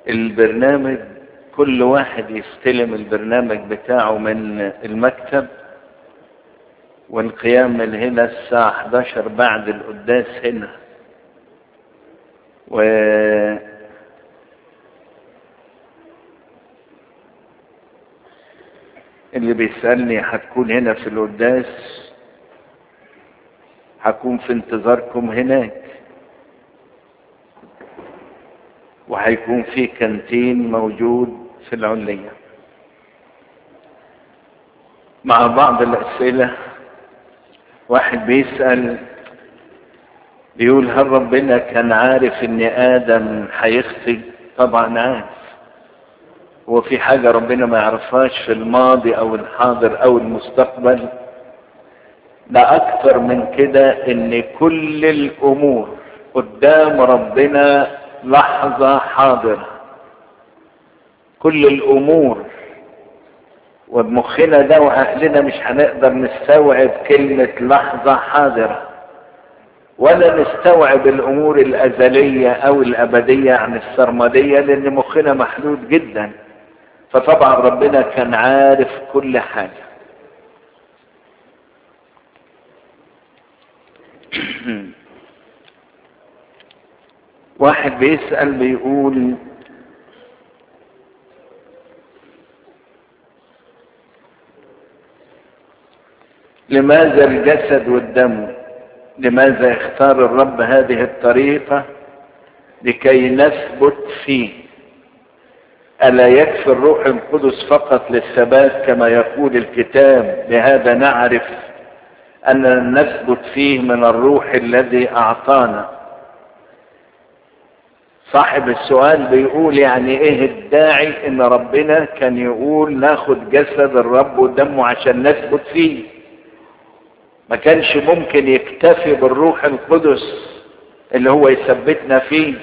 البرنامج كل واحد يستلم البرنامج بتاعه من المكتب والقيام من هنا الساعة 11 بعد القداس هنا و اللي بيسألني هتكون هنا في القداس هكون في انتظاركم هناك وهيكون في كانتين موجود في العلية مع بعض الأسئلة واحد بيسأل بيقول هل ربنا كان عارف ان آدم هيخطي طبعا عارف هو في حاجة ربنا ما يعرفهاش في الماضي او الحاضر او المستقبل ده اكتر من كده ان كل الامور قدام ربنا لحظة حاضرة كل الامور وبمخنا ده وعقلنا مش هنقدر نستوعب كلمة لحظة حاضرة ولا نستوعب الامور الازلية او الابدية عن السرمدية لان مخنا محدود جدا فطبعا ربنا كان عارف كل حاجة واحد بيسأل بيقول لماذا الجسد والدم لماذا اختار الرب هذه الطريقة لكي نثبت فيه ألا يكفي الروح القدس فقط للثبات كما يقول الكتاب بهذا نعرف أننا نثبت فيه من الروح الذي أعطانا صاحب السؤال بيقول يعني ايه الداعي ان ربنا كان يقول ناخد جسد الرب ودمه عشان نثبت فيه ما كانش ممكن يكتفي بالروح القدس اللي هو يثبتنا فيه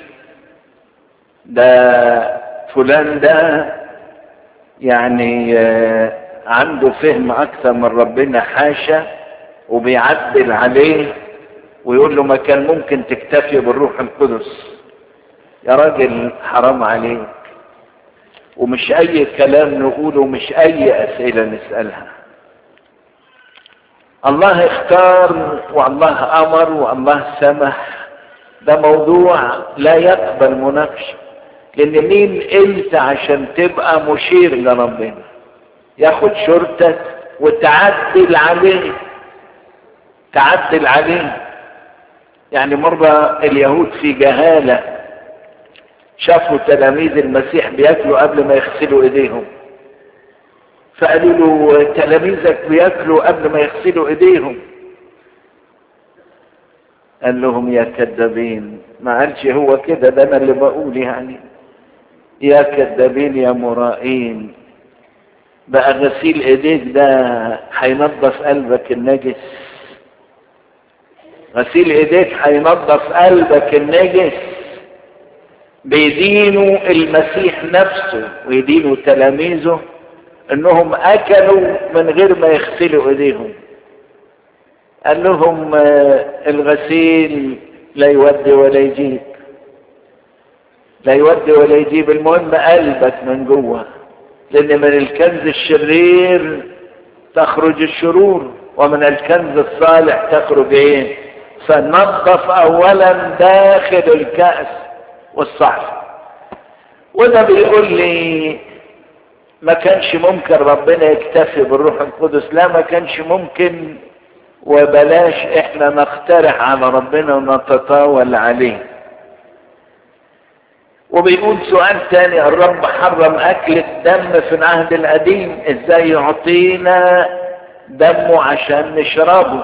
ده فلان ده يعني عنده فهم اكثر من ربنا حاشا وبيعدل عليه ويقول له ما كان ممكن تكتفي بالروح القدس يا راجل حرام عليك ومش اي كلام نقوله مش اي اسئله نسالها الله اختار والله امر والله سمح ده موضوع لا يقبل مناقشه لان مين انت عشان تبقى مشير لربنا ياخد شرطك وتعدل عليه تعدل عليه يعني مرة اليهود في جهالة شافوا تلاميذ المسيح بياكلوا قبل ما يغسلوا ايديهم فقالوا له تلاميذك بياكلوا قبل ما يغسلوا ايديهم قال لهم يا كذابين ما قالش هو كده ده انا اللي بقول يعني يا كذابين يا مرائين بقى غسيل ايديك ده هينظف قلبك النجس غسيل ايديك هينظف قلبك النجس بيدينوا المسيح نفسه ويدينوا تلاميذه انهم اكلوا من غير ما يغسلوا ايديهم قال لهم الغسيل لا يودي ولا يجيب لا يودي ولا يجيب المهم قلبك من جوه لان من الكنز الشرير تخرج الشرور ومن الكنز الصالح تخرج ايه فنظف اولا داخل الكأس والصحف وده بيقول لي ما كانش ممكن ربنا يكتفي بالروح القدس لا ما كانش ممكن وبلاش احنا نقترح على ربنا ونتطاول عليه وبيقول سؤال تاني الرب حرم اكل الدم في العهد القديم ازاي يعطينا دمه عشان نشربه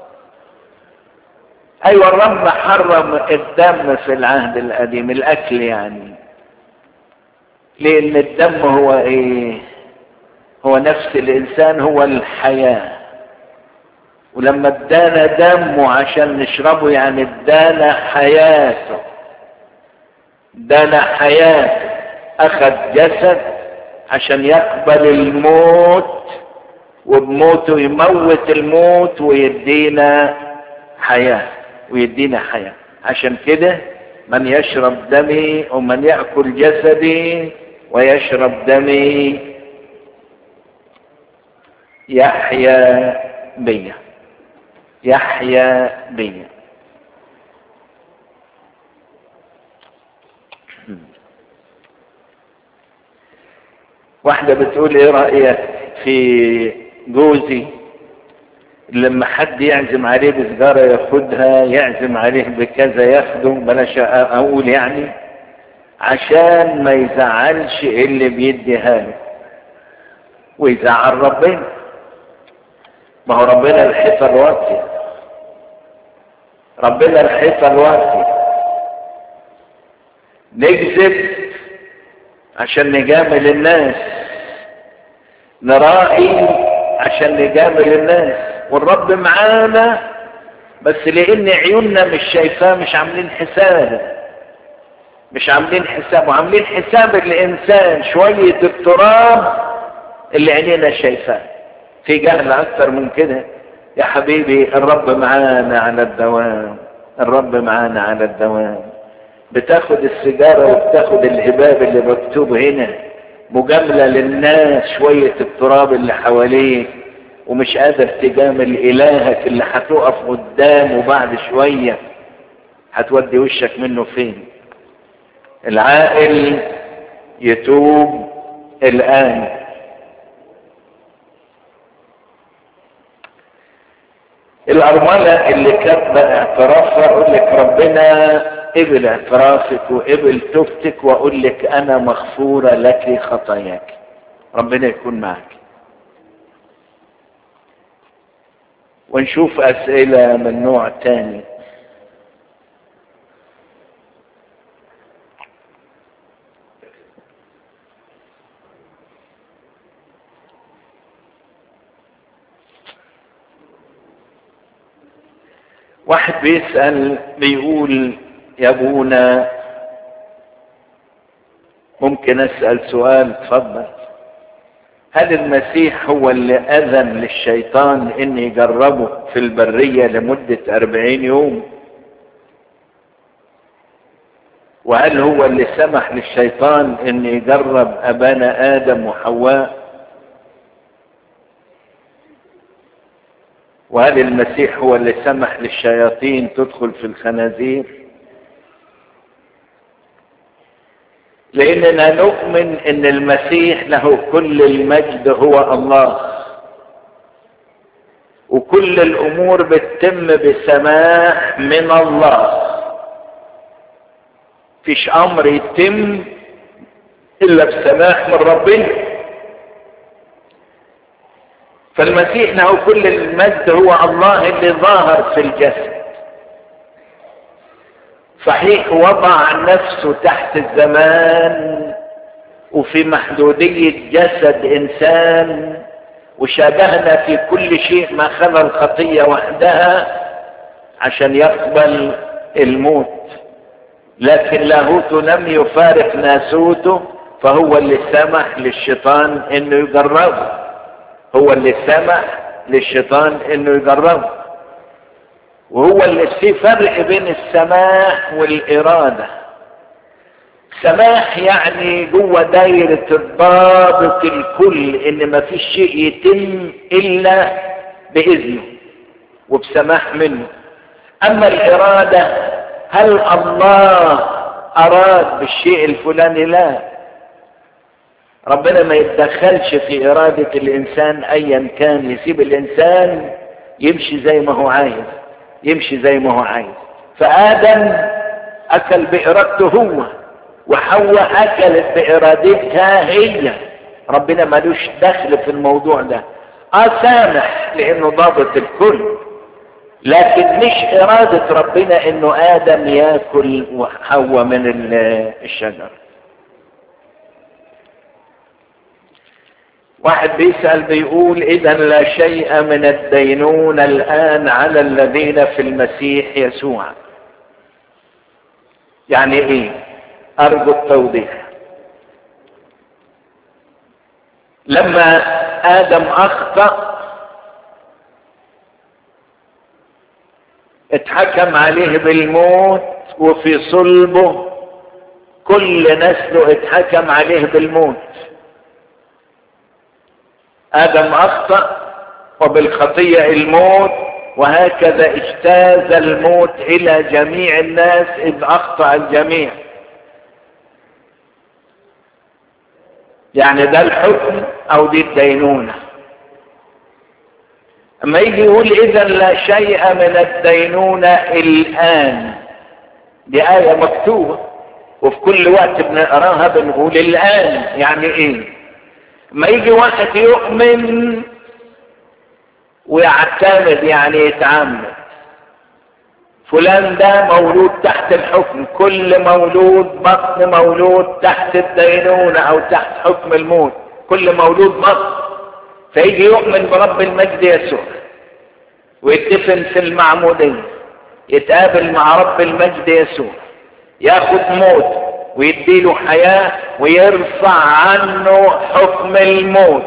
ايوه الرب حرم الدم في العهد القديم الاكل يعني لان الدم هو ايه هو نفس الانسان هو الحياه ولما ادانا دمه عشان نشربه يعني ادانا حياته ادانا حياته اخذ جسد عشان يقبل الموت وبموته يموت الموت ويدينا حياة ويدينا حياة عشان كده من يشرب دمي ومن يأكل جسدي ويشرب دمي يحيا بي يحيا بي واحدة بتقول ايه رأيك في جوزي لما حد يعزم عليه بسجارة ياخدها يعزم عليه بكذا ياخده بلاش اقول يعني عشان ما يزعلش اللي بيديها له ويزعل ربنا ما هو ربنا الحيطة الواسية ربنا الحيطة الواسية نكذب عشان نجامل الناس نراعي عشان نجامل الناس والرب معانا بس لان عيوننا مش شايفاه مش عاملين حساب مش عاملين حساب وعاملين حساب الانسان شوية التراب اللي عينينا شايفاه في جهل اكتر من كده يا حبيبي الرب معانا على الدوام الرب معانا على الدوام بتاخد السيجارة وبتاخد الهباب اللي مكتوب هنا مجاملة للناس شوية التراب اللي حواليك ومش قادر تجامل إلهك اللي هتقف قدامه بعد شوية هتودي وشك منه فين العاقل يتوب الآن الأرملة اللي كاتبة اعترافها أقول لك ربنا قبل اعترافك وقبل توبتك وأقول لك أنا مغفورة لك خطاياك ربنا يكون معك ونشوف أسئلة من نوع تاني واحد بيسأل بيقول يا ابونا ممكن اسأل سؤال اتفضل هل المسيح هو اللي اذن للشيطان ان يجربه في البرية لمدة اربعين يوم وهل هو اللي سمح للشيطان ان يجرب ابانا ادم وحواء وهل المسيح هو اللي سمح للشياطين تدخل في الخنازير لاننا نؤمن ان المسيح له كل المجد هو الله وكل الامور بتتم بسماح من الله فيش امر يتم الا بسماح من ربنا فالمسيح له كل المجد هو الله اللي ظاهر في الجسد صحيح وضع نفسه تحت الزمان وفي محدودية جسد إنسان وشابهنا في كل شيء ما خلا الخطية وحدها عشان يقبل الموت لكن لاهوته لم يفارق ناسوته فهو اللي سمح للشيطان انه يجربه هو اللي سمح للشيطان انه يجربه وهو اللي في فرق بين السماح والإرادة سماح يعني جوه دايرة الضابط الكل ان ما فيش شيء يتم الا باذنه وبسماح منه اما الارادة هل الله اراد بالشيء الفلاني لا ربنا ما يتدخلش في ارادة الانسان ايا كان يسيب الانسان يمشي زي ما هو عايز يمشي زي ما هو عايز فادم اكل بارادته هو وحواء اكلت بارادتها هي ربنا ملوش دخل في الموضوع ده اه سامح لانه ضابط الكل لكن مش ارادة ربنا انه ادم ياكل وحواء من الشجر واحد بيسأل بيقول اذا لا شيء من الدينونة الان على الذين في المسيح يسوع يعني ايه ارجو التوضيح لما ادم اخطأ اتحكم عليه بالموت وفي صلبه كل نسله اتحكم عليه بالموت ادم اخطا وبالخطيه الموت وهكذا اجتاز الموت الى جميع الناس اذ اخطا الجميع يعني ده الحكم او دي الدينونه اما يجي يقول اذا لا شيء من الدينونه الان دي ايه مكتوبه وفي كل وقت بنقراها بنقول الان يعني ايه ما يجي واحد يؤمن ويعتمد يعني يتعمد فلان ده مولود تحت الحكم كل مولود بطن مولود تحت الدينونة او تحت حكم الموت كل مولود بطن فيجي يؤمن برب المجد يسوع ويدفن في المعمودية يتقابل مع رب المجد يسوع ياخد موت ويديله حياة ويرفع عنه حكم الموت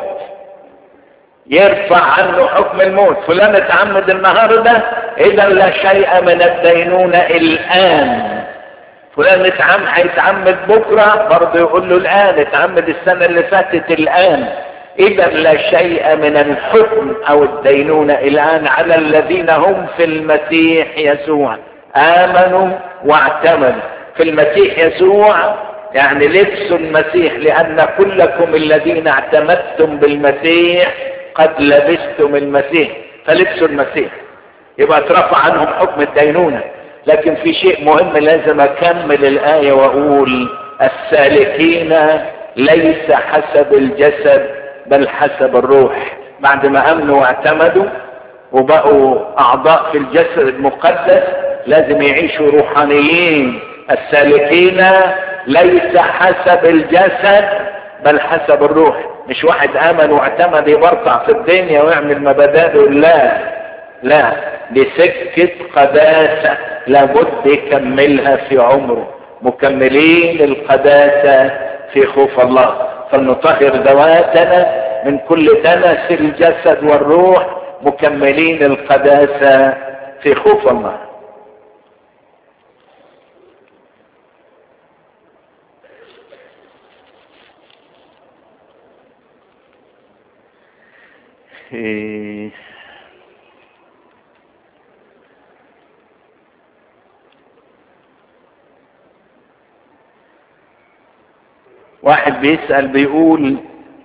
يرفع عنه حكم الموت فلان اتعمد النهارده اذا لا شيء من الدينونة الان فلان اتعمد هيتعمد بكره برضه يقول له الان اتعمد السنه اللي فاتت الان اذا لا شيء من الحكم او الدينونة الان على الذين هم في المسيح يسوع امنوا واعتمدوا في المسيح يسوع يعني لبسوا المسيح لان كلكم الذين اعتمدتم بالمسيح قد لبستم المسيح فلبسوا المسيح يبقى اترفع عنهم حكم الدينونة لكن في شيء مهم لازم اكمل الاية واقول السالكين ليس حسب الجسد بل حسب الروح بعد ما امنوا واعتمدوا وبقوا اعضاء في الجسد المقدس لازم يعيشوا روحانيين السالكين ليس حسب الجسد بل حسب الروح مش واحد امن واعتمد يبرطع في الدنيا ويعمل مبادئه لا لا دي سكة قداسة لابد يكملها في عمره مكملين القداسة في خوف الله فلنطهر ذواتنا من كل دنس الجسد والروح مكملين القداسة في خوف الله إيه. واحد بيسأل بيقول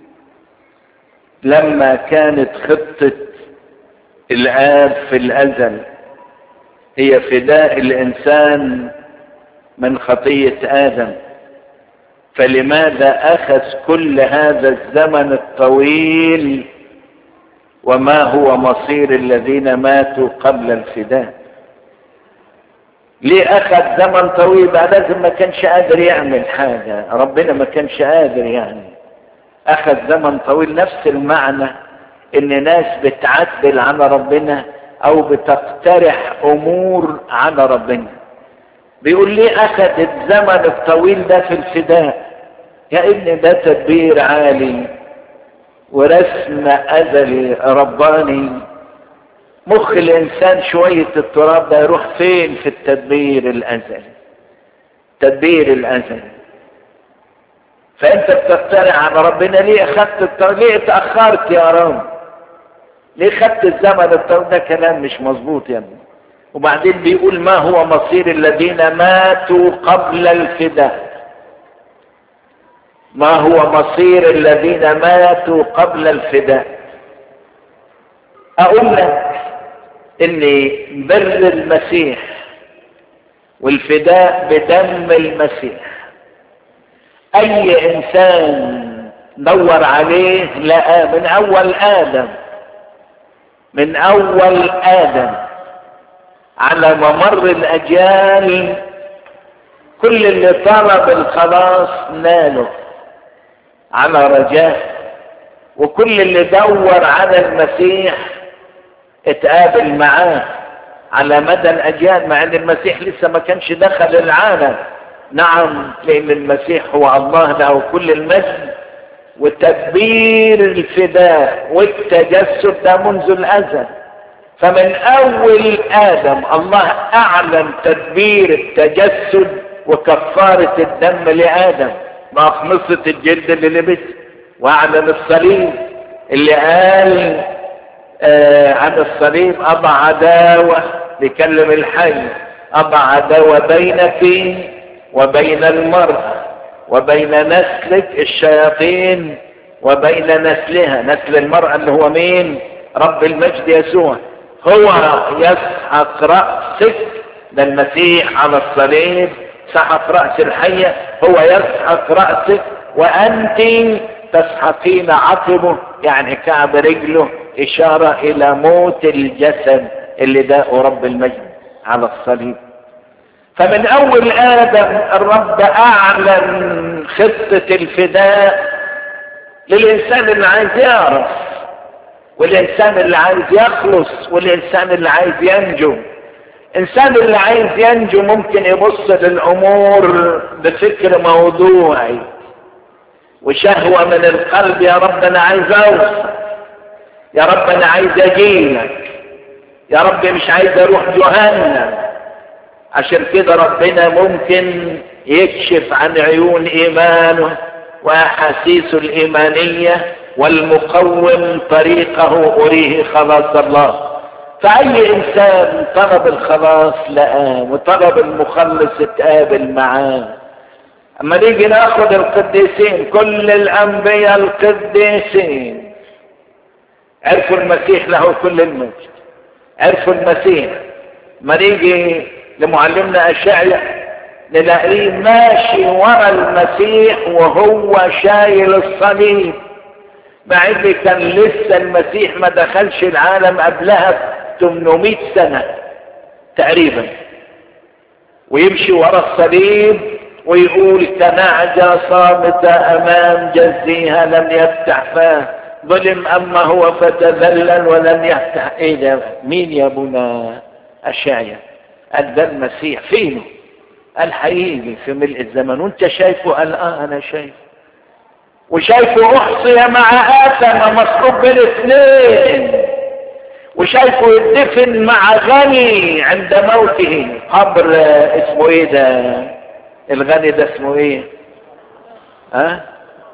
لما كانت خطة الآب في الأزل هي فداء الإنسان من خطية آدم فلماذا أخذ كل هذا الزمن الطويل وما هو مصير الذين ماتوا قبل الفداء ليه اخذ زمن طويل بعد لازم ما كانش قادر يعمل حاجة ربنا ما كانش قادر يعني اخذ زمن طويل نفس المعنى ان ناس بتعدل على ربنا او بتقترح امور على ربنا بيقول ليه اخذ الزمن الطويل ده في الفداء يا ابني ده تدبير عالي ورسم ازلي رباني مخ الانسان شوية التراب ده يروح فين في التدبير الازلي تدبير الازلي فانت بتقترع على ربنا ليه اخدت الطريق ليه اتاخرت يا رب ليه خدت الزمن الطويل ده كلام مش مظبوط يا ابني وبعدين بيقول ما هو مصير الذين ماتوا قبل الفداء ما هو مصير الذين ماتوا قبل الفداء اقول لك ان بر المسيح والفداء بدم المسيح اي انسان دور عليه لقى من اول ادم من اول ادم على ممر الاجيال كل اللي طلب الخلاص ناله على رجاء وكل اللي دور على المسيح اتقابل معاه على مدى الاجيال مع ان المسيح لسه ما كانش دخل العالم نعم لان المسيح هو الله له كل المجد وتدبير الفداء والتجسد ده منذ الازل فمن اول ادم الله اعلن تدبير التجسد وكفارة الدم لادم بأخمصة الجلد اللي لبس واعلن الصليب اللي قال آه عن الصليب اضع عداوة لكلم الحي اضع عداوة بينك وبين المرأة وبين نسلك الشياطين وبين نسلها نسل المرأة اللي هو مين رب المجد يسوع هو يسحق رأسك ده المسيح على الصليب سحق رأس الحية هو يسحق رأسك وأنت تسحقين عقبه يعني كعب رجله إشارة إلى موت الجسد اللي داء رب المجد على الصليب فمن أول آدم الرب أعلن خطة الفداء للإنسان اللي عايز يعرف والإنسان اللي عايز يخلص والإنسان اللي عايز ينجو الإنسان اللي عايز ينجو ممكن يبص للأمور بفكر موضوعي وشهوة من القلب يا رب أنا عايز أوصل يا رب أنا عايز أجيلك يا رب مش عايز أروح جهنم عشان كده ربنا ممكن يكشف عن عيون إيمانه وأحاسيسه الإيمانية والمقوم طريقه أريه خلاص الله فأي إنسان طلب الخلاص لقاه وطلب المخلص اتقابل معاه أما نيجي ناخد القديسين كل الأنبياء القديسين عرفوا المسيح له كل المجد عرفوا المسيح ما نيجي لمعلمنا أشعيا نلاقيه ماشي ورا المسيح وهو شايل الصليب مع ان كان لسه المسيح ما دخلش العالم قبلها 800 سنة تقريبا ويمشي ورا الصليب ويقول كنعجة صامتة امام جزيها لم يفتح فاه ظلم اما هو فتذلل ولم يفتح ايه ده مين يا ابونا اشعيا قال ده المسيح فينه قال هيجي في ملء الزمن وانت شايفه قال اه انا شايفه وشايفه احصي مع اثم مصلوب بين اثنين وشايفه يدفن مع غني عند موته قبر اسمه ايه ده الغني ده اسمه ايه ها أه؟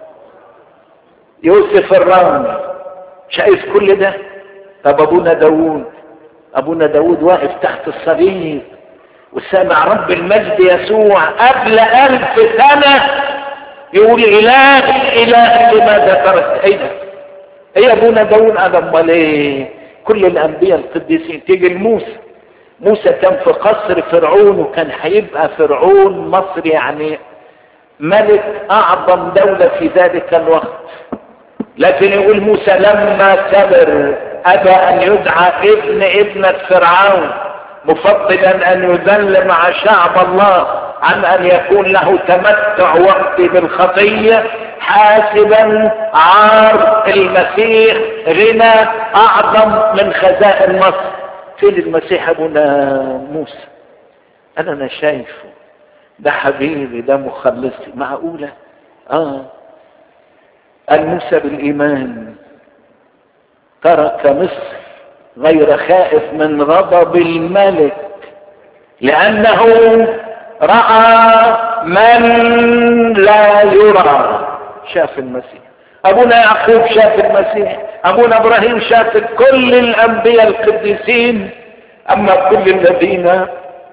يوسف الرامي شايف كل ده طب ابونا داوود ابونا داوود واقف تحت الصليب وسامع رب المجد يسوع قبل ألف سنة يقول إلهي إلهي لماذا تركت أين هي أبونا داود أنا أمال إيه كل الأنبياء القديسين تيجي لموسى موسى كان في قصر فرعون وكان هيبقى فرعون مصر يعني ملك أعظم دولة في ذلك الوقت لكن يقول موسى لما كبر أبى أن يدعى ابن ابنة فرعون مفضلا ان يذل مع شعب الله عن ان يكون له تمتع وقتي بالخطية حاسبا عار المسيح غنى اعظم من خزائن مصر فين المسيح ابونا موسى انا انا شايفه ده حبيبي ده مخلصي معقولة اه قال موسى بالايمان ترك مصر غير خائف من غضب الملك لانه راى من لا يرى شاف المسيح ابونا يعقوب شاف المسيح ابونا ابراهيم شاف كل الانبياء القديسين اما كل الذين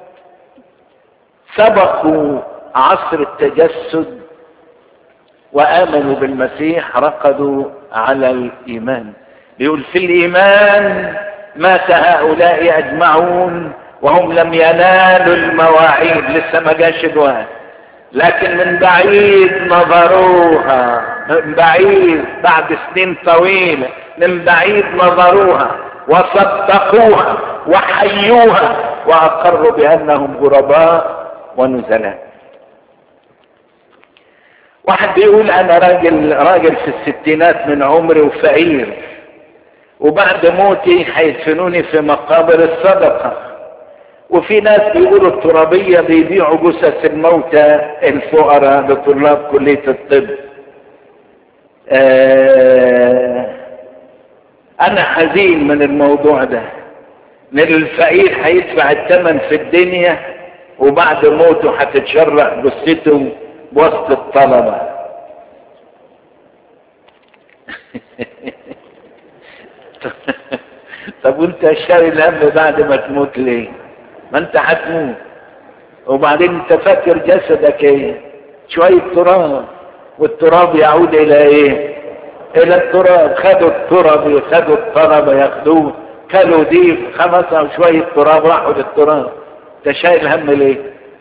سبقوا عصر التجسد وامنوا بالمسيح رقدوا على الايمان يقول في الايمان مات هؤلاء اجمعون وهم لم ينالوا المواعيد لسه ما جاش الوقت لكن من بعيد نظروها من بعيد بعد سنين طويلة من بعيد نظروها وصدقوها وحيوها واقروا بانهم غرباء ونزلاء واحد بيقول انا راجل راجل في الستينات من عمري وفقير وبعد موتي هيدفنوني في مقابر الصدقة وفي ناس بيقولوا الترابية بيبيعوا جثث الموتى الفقراء لطلاب كلية الطب آه انا حزين من الموضوع ده ان الفقير هيدفع الثمن في الدنيا وبعد موته هتتشرح جثته وسط الطلبة طب وانت شايل هم بعد ما تموت ليه ما انت هتموت وبعدين انت فاكر جسدك ايه شوية تراب والتراب يعود الى ايه الى التراب خدوا التراب خدوا الطلبة ياخدوه كلوا ديف خمسة شوية تراب راحوا للتراب انت شايل هم ليه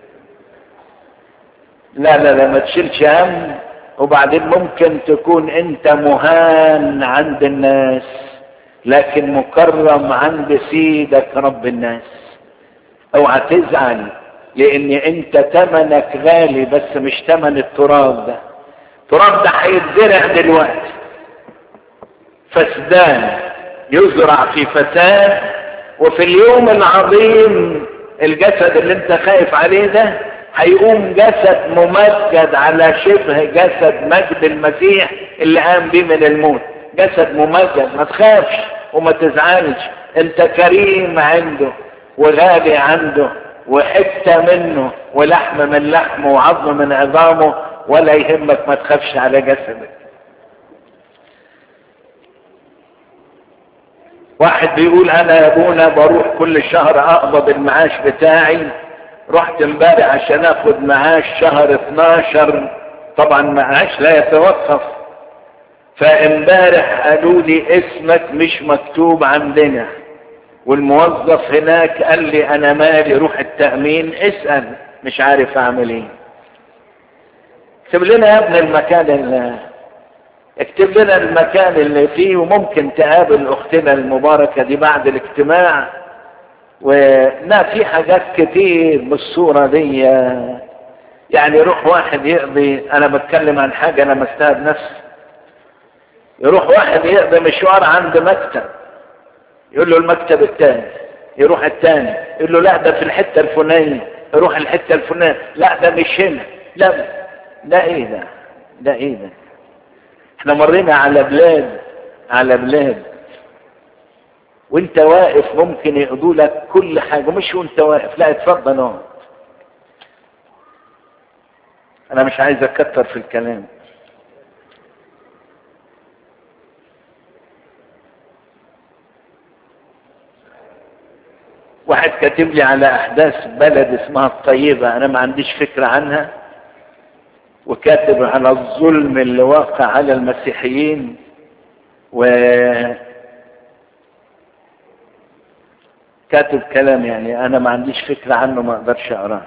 لا لا لا ما تشيلش هم وبعدين ممكن تكون انت مهان عند الناس لكن مكرم عند سيدك رب الناس اوعى تزعل لان انت تمنك غالي بس مش تمن التراب ده التراب ده هيتزرع دلوقتي فسدان يزرع في فساد وفي اليوم العظيم الجسد اللي انت خايف عليه ده هيقوم جسد ممجد على شبه جسد مجد المسيح اللي قام بيه من الموت جسد ممجد ما تخافش وما تزعلش انت كريم عنده وغالي عنده وحتة منه ولحم من لحمه وعظم من عظامه ولا يهمك ما تخافش على جسدك واحد بيقول انا يا ابونا بروح كل شهر اقبض المعاش بتاعي رحت امبارح عشان اخد معاش شهر 12 طبعا معاش لا يتوقف فامبارح قالوا لي اسمك مش مكتوب عندنا والموظف هناك قال لي انا مالي روح التأمين اسأل مش عارف اعمل ايه اكتب لنا يا ابن المكان اللي اكتب لنا المكان اللي فيه وممكن تقابل اختنا المباركة دي بعد الاجتماع ولا في حاجات كتير بالصورة دي يعني يروح واحد يقضي انا بتكلم عن حاجة انا مستهد نفسي يروح واحد يقضي مشوار عند مكتب يقول له المكتب الثاني يروح الثاني يقول له لا ده في الحتة الفلانية يروح الحتة الفلانية لا ده مش هنا لا ده ايه ده ده ايه ده احنا مرينا على بلاد على بلاد وانت واقف ممكن يقضوا لك كل حاجة مش وانت واقف لا اتفضل اقعد انا مش عايز اكتر في الكلام واحد كاتب لي على احداث بلد اسمها الطيبة انا ما عنديش فكرة عنها وكاتب على الظلم اللي واقع على المسيحيين و كاتب كلام يعني انا ما عنديش فكرة عنه ما اقدرش اقراه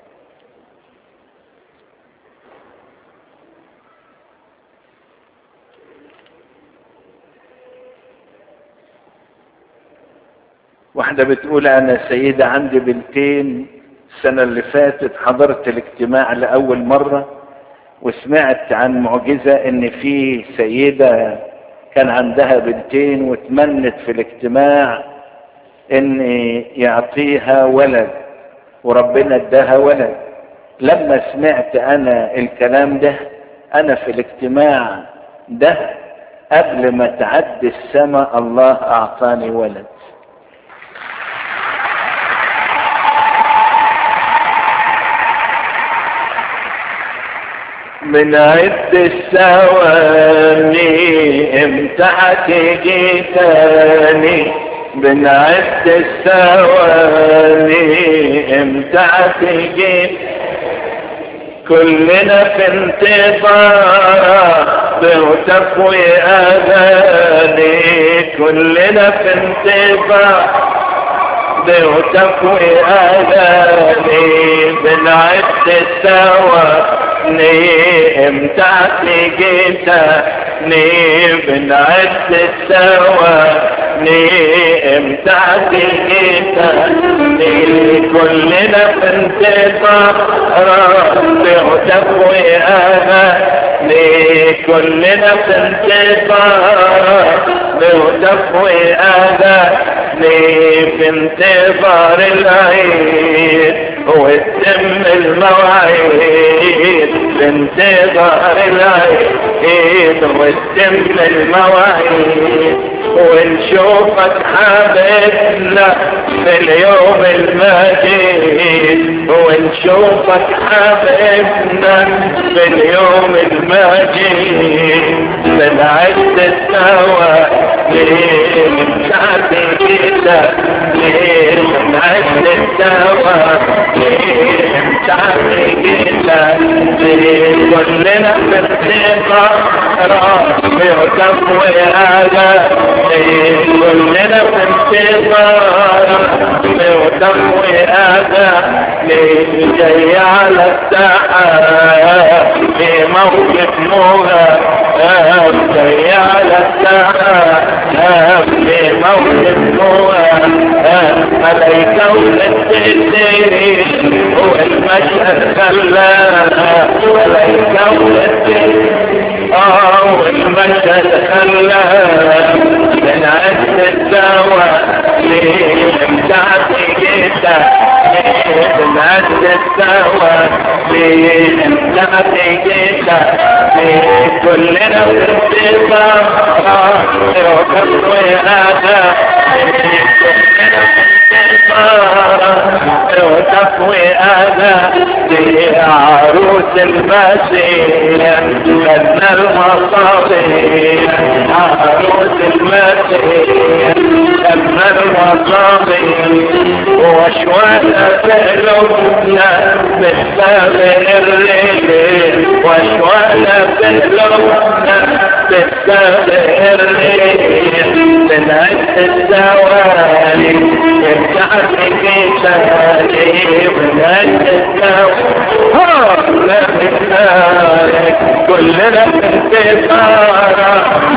واحدة بتقول انا سيدة عندي بنتين السنة اللي فاتت حضرت الاجتماع لأول مرة وسمعت عن معجزة ان في سيدة كان عندها بنتين وتمنت في الاجتماع ان يعطيها ولد وربنا اداها ولد لما سمعت انا الكلام ده انا في الاجتماع ده قبل ما تعدي السماء الله اعطاني ولد من عد الثواني امتى هتيجي تاني من عد الثواني امتى هتيجي كلنا في انتظار بتقوي اذاني كلنا في انتظار بتقوي اذاني بنعد الثواني ني امتى تجيتني بنعد السوا ني امتى تجيتني كلنا في انتظار بتقوي انا ني كلنا في انتظار بتقوي انا ني في انتظار العيد وتتم المواعيد في انتظار العيد وتتم المواعيد ونشوفك حبيبنا في اليوم المجيد ونشوفك حبيبنا في اليوم المجيد بنعد السوا ليه ساعة كده ليه بنعد السوا ليه ساعة كده ليه كلنا في الثقة بيعتم وهذا ليه كلنا في انتظار بيعتم وهذا ليه جاي على الساحة في موقف موهى جاي على الساحة في موقف موهى ملايكة والتدريس هو المشهد خلاها ملايكة والتدريس اه والمشهد خلاها من عد الدواء ليه بتاعتي جدا من عد الدواء ليه بتاعتي جدا ليه كلنا في انتظار يوكب وهذا كلنا في انتظار وتقوي انا عروس المسيح خدنا المصابيح عروس المسيح خدنا المصابيح وشوانا في قلوبنا بالسابق الريح وشوانا في قلوبنا بالسابق الريح بنعد الدوالي يبتعد كتالي بنعد الدوالي كلنا في انتصارا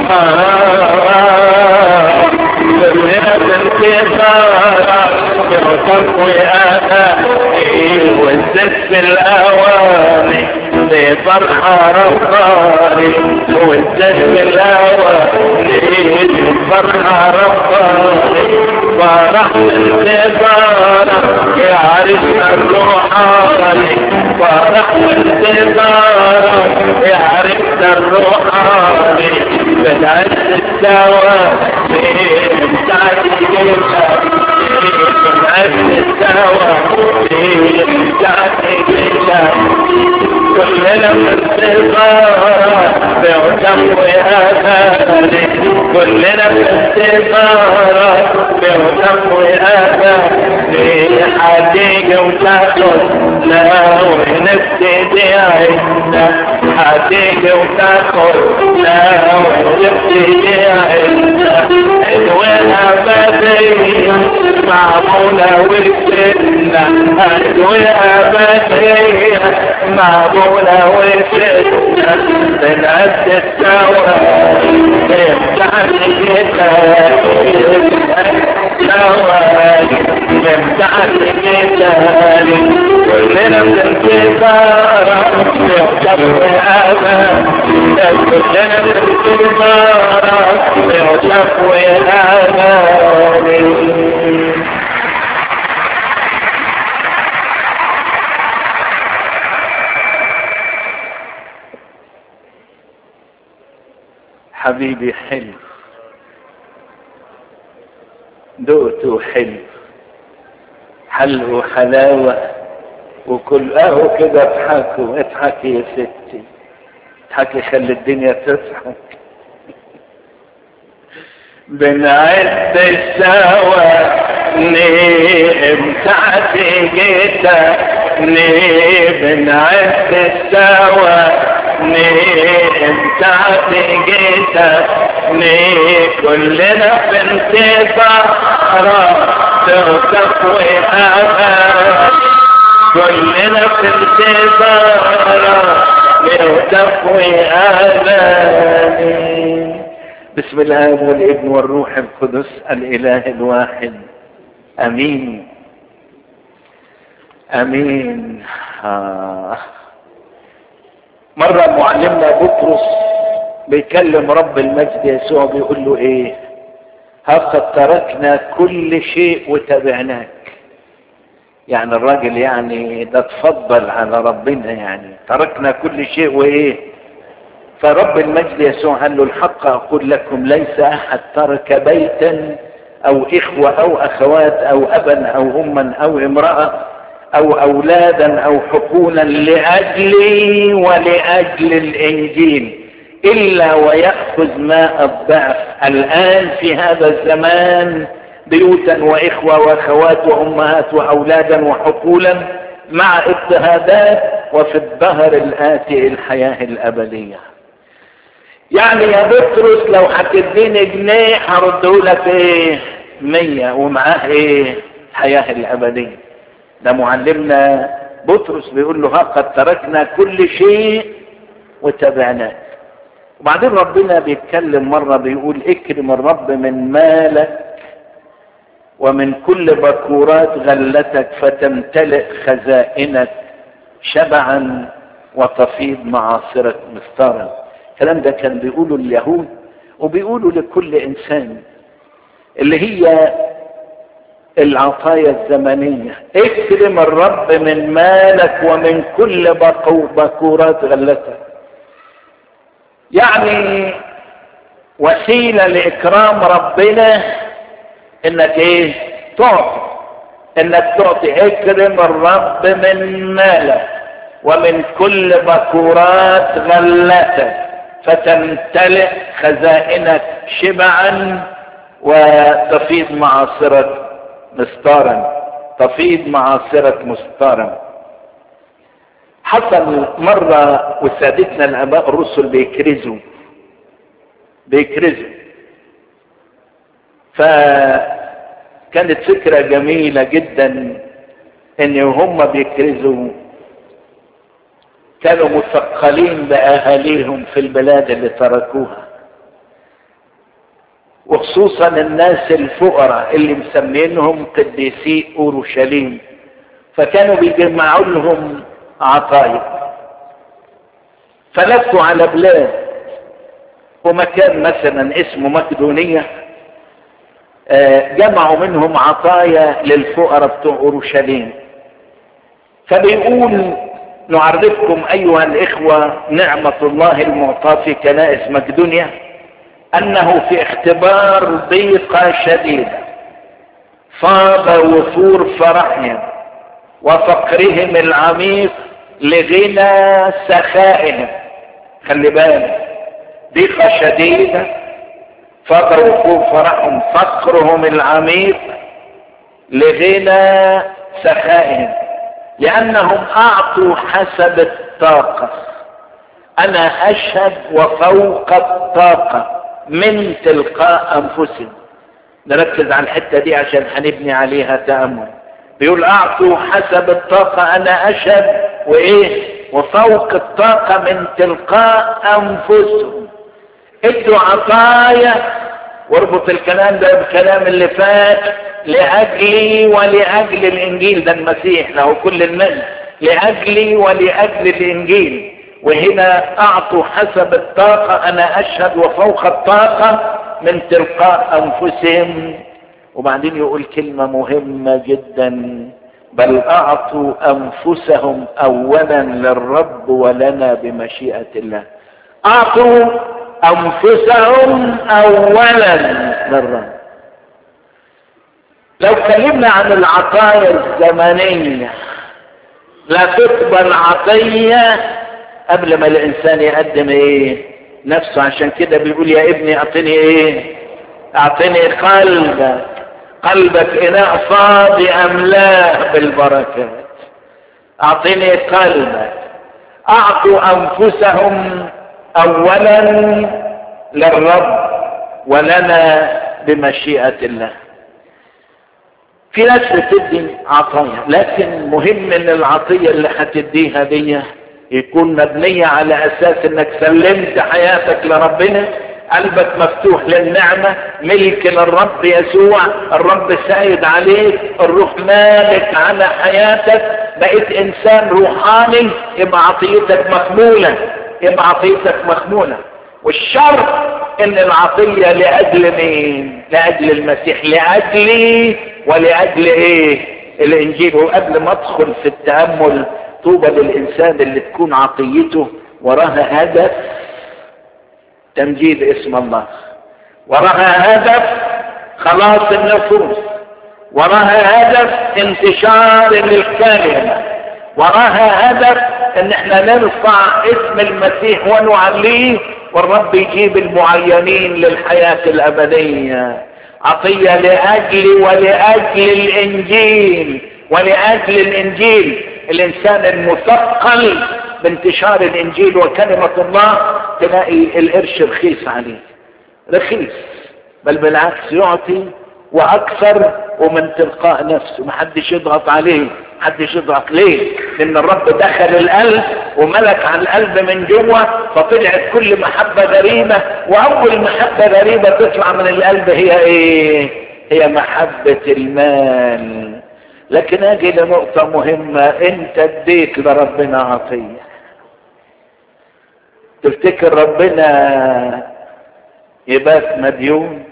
كلنا في انتصارا يرتق وآتا والزد في الأواني في فرحة رباني والزد في الأواني في فرحة رباني فرح الانتصارا يا عرسنا الروحاني فرح الانتصارا يا عرسنا الروحاني بدعت الدواء بتاعت جيبها بدعت الدواء بتاعت جيبها كلنا في الانتصار بعتم وآثاري كلنا في الانتصار بعتم وآثاري حديقة وتاخد لا ونبتدي عنا حديقة وتاخد لا ونبتدي عنا ادويها بدية معمولة والسنة ادويها بدية معمولة والسنة بنعد السوا بنتعد كده بنتعد كده كلنا بنتظار بيعجب وآمن كلنا بنتظار بيعجب وآمن حبيبي حلو دقته حلو حلو حلاوة وكل اهو كده اضحكوا اضحكي يا ستي اضحكي خلي الدنيا تضحك بنعد السوا نيم تحت جيتا نيم بنعد السوا نيم تحت جيتا نيم كلنا في انتصار تغتف وآخر كلنا في انتصار تغتف وآخر بسم الله والابن والروح القدس الاله الواحد امين امين آه. مرة معلمنا بطرس بيكلم رب المجد يسوع بيقول له ايه ها قد تركنا كل شيء وتبعناك يعني الراجل يعني ده تفضل على ربنا يعني تركنا كل شيء وايه فرب المجد يسوع قال له الحق اقول لكم ليس احد ترك بيتا او اخوة او اخوات او ابا او اما او امرأة او اولادا او حقولا لاجلي ولاجل الانجيل الا ويأخذ ماء الضعف الان في هذا الزمان بيوتا واخوة واخوات وامهات واولادا وحقولا مع اضطهادات وفي الدهر الاتي الحياة الابدية يعني يا بطرس لو هتديني جنيه هرده لك ايه مية ومعاه ايه الحياة الابدية ده معلمنا بطرس بيقول له ها قد تركنا كل شيء وتبعناك وبعدين ربنا بيتكلم مرة بيقول اكرم الرب من مالك ومن كل بكورات غلتك فتمتلئ خزائنك شبعا وتفيض معاصرك مستارا الكلام ده كان بيقوله اليهود وبيقوله لكل انسان اللي هي العطايا الزمنية اكرم الرب من مالك ومن كل بكورات غلتك يعني وسيلة لإكرام ربنا إنك إيه؟ تعطي إنك تعطي اكرم الرب من مالك ومن كل بكورات غلتك فتمتلئ خزائنك شبعا وتفيض معاصرك مستارا تفيض معاصرك مستارا حصل مرة وسادتنا الآباء الرسل بيكرزوا بيكرزوا فكانت فكرة جميلة جدا ان هم بيكرزوا كانوا مثقلين بأهاليهم في البلاد اللي تركوها وخصوصا الناس الفقراء اللي مسمينهم قديسي اورشليم فكانوا بيجمعوا لهم عطايا فلفوا على بلاد ومكان مثلا اسمه مقدونية جمعوا منهم عطايا للفقراء بتوع اورشليم فبيقول نعرفكم ايها الاخوة نعمة الله المعطاة في كنائس مقدونيا انه في اختبار ضيقة شديدة فاض وفور فرحهم وفقرهم العميق لغنى سخائهم خلي بالك ضيقة شديدة فاض وفور فرحهم فقرهم العميق لغنى سخائهم لانهم اعطوا حسب الطاقة انا اشهد وفوق الطاقة من تلقاء انفسهم نركز على الحتة دي عشان هنبني عليها تأمل بيقول اعطوا حسب الطاقة انا اشهد وايه وفوق الطاقة من تلقاء انفسهم ادوا عطايا واربط الكلام ده بالكلام اللي فات لاجلي ولاجل الانجيل ده المسيح له كل المجد لاجلي ولاجل الانجيل وهنا اعطوا حسب الطاقة انا اشهد وفوق الطاقة من تلقاء انفسهم وبعدين يقول كلمة مهمة جدا بل اعطوا انفسهم اولا للرب ولنا بمشيئة الله اعطوا انفسهم اولا للرب لو اتكلمنا عن العطايا الزمنية لا تقبل عطية قبل ما الانسان يقدم ايه نفسه عشان كده بيقول يا ابني اعطني ايه اعطني قلبك قلبك اناء فاضي املاه بالبركات اعطني قلبك اعطوا انفسهم اولا للرب ولنا بمشيئة الله في ناس بتدي عطايا لكن مهم ان العطية اللي هتديها دي يكون مبنية على اساس انك سلمت حياتك لربنا قلبك مفتوح للنعمة ملك للرب يسوع الرب سايد عليك الروح مالك على حياتك بقيت انسان روحاني يبقى عطيتك مقبولة يبقى عطيتك مقبولة والشرط ان العطية لاجل مين لاجل المسيح لاجلي ولاجل ايه الانجيل وقبل ما ادخل في التأمل طوبى للانسان اللي تكون عطيته وراها هدف تمجيد اسم الله وراها هدف خلاص النفوس وراها هدف انتشار للكلمة وراها هدف ان احنا نرفع اسم المسيح ونعليه والرب يجيب المعينين للحياة الابدية عطية لاجل ولاجل الانجيل ولاجل الانجيل الانسان المثقل بانتشار الانجيل وكلمة الله تلاقي القرش رخيص عليه رخيص بل بالعكس يعطي واكثر ومن تلقاء نفسه محدش يضغط عليه محدش يضغط ليه لان الرب دخل القلب وملك على القلب من جوه فطلعت كل محبة غريبة واول محبة غريبة تطلع من القلب هي ايه هي محبة المال لكن اجي لنقطة مهمة انت اديت لربنا عطية تفتكر ربنا يبات مديون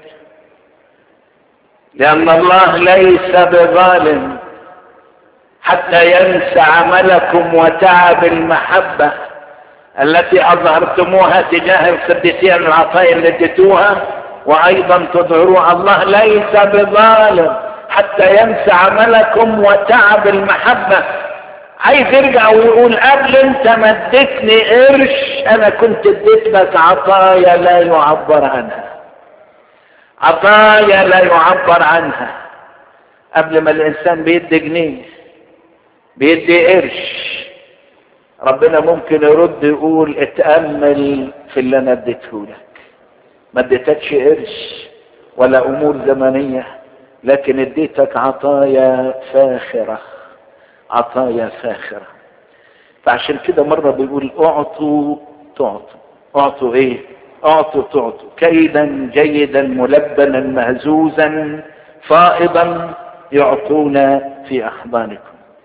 لأن الله ليس بظالم حتى ينسى عملكم وتعب المحبة التي أظهرتموها تجاه القديسين العطايا اللي اديتوها وأيضا تظهروا الله ليس بظالم حتى ينسى عملكم وتعب المحبة عايز يرجع ويقول قبل انت ما اديتني قرش انا كنت اديت لك عطايا لا يعبر عنها عطايا لا يعبر عنها قبل ما الانسان بيدي جنيه بيدي قرش ربنا ممكن يرد يقول اتأمل في اللي انا اديته لك ما اديتكش قرش ولا امور زمنية لكن اديتك عطايا فاخرة عطايا فاخرة فعشان كده مرة بيقول اعطوا تعطوا اعطوا ايه اعطوا تعطوا كيدا جيدا ملبنا مهزوزا فائضا يعطونا في احضانكم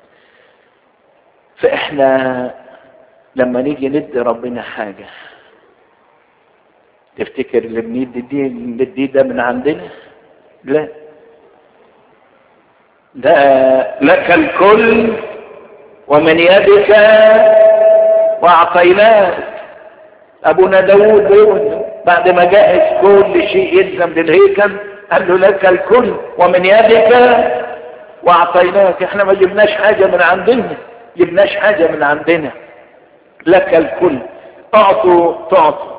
فاحنا لما نيجي ندي ربنا حاجة تفتكر اللي بندي دي بندي ده من عندنا لا ده لك الكل ومن يدك واعطيناك ابونا داود بيقول بعد ما جهز كل شيء يلزم للهيكل قال له لك الكل ومن يدك واعطيناك احنا ما جبناش حاجة من عندنا جبناش حاجة من عندنا لك الكل اعطوا تعطوا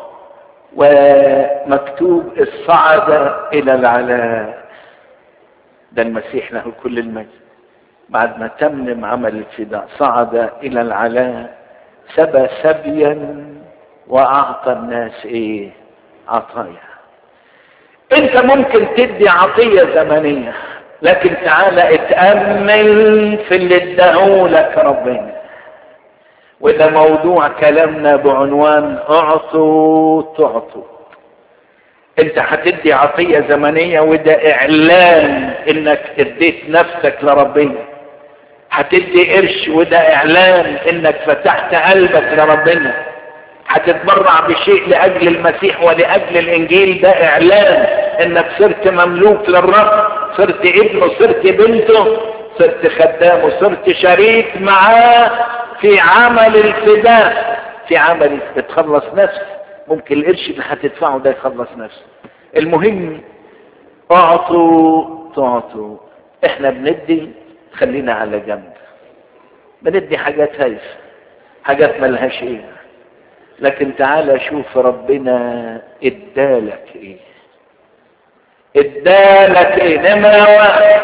ومكتوب الصعد الى العلاء ده المسيح له كل المجد بعد ما تمم عمل الفداء صعد الى العلاء سبى سبيا واعطى الناس ايه عطايا انت ممكن تدي عطية زمنية لكن تعالى اتأمل في اللي اداهولك ربنا وده موضوع كلامنا بعنوان اعطوا تعطوا انت هتدي عطية زمنية وده اعلان انك اديت نفسك لربنا هتدي قرش وده اعلان انك فتحت قلبك لربنا هتتبرع بشيء لاجل المسيح ولاجل الانجيل ده اعلان انك صرت مملوك للرب صرت ابنه صرت بنته صرت خدامه صرت شريك معاه في عمل الفداء في عمل بتخلص نفس ممكن القرش اللي هتدفعه ده يخلص نفسه المهم اعطوا تعطوا احنا بندي خلينا على جنب بندي حاجات هايفه حاجات ملهاش ايه لكن تعالى شوف ربنا ادالك ايه ادالك ايه نمرة واحد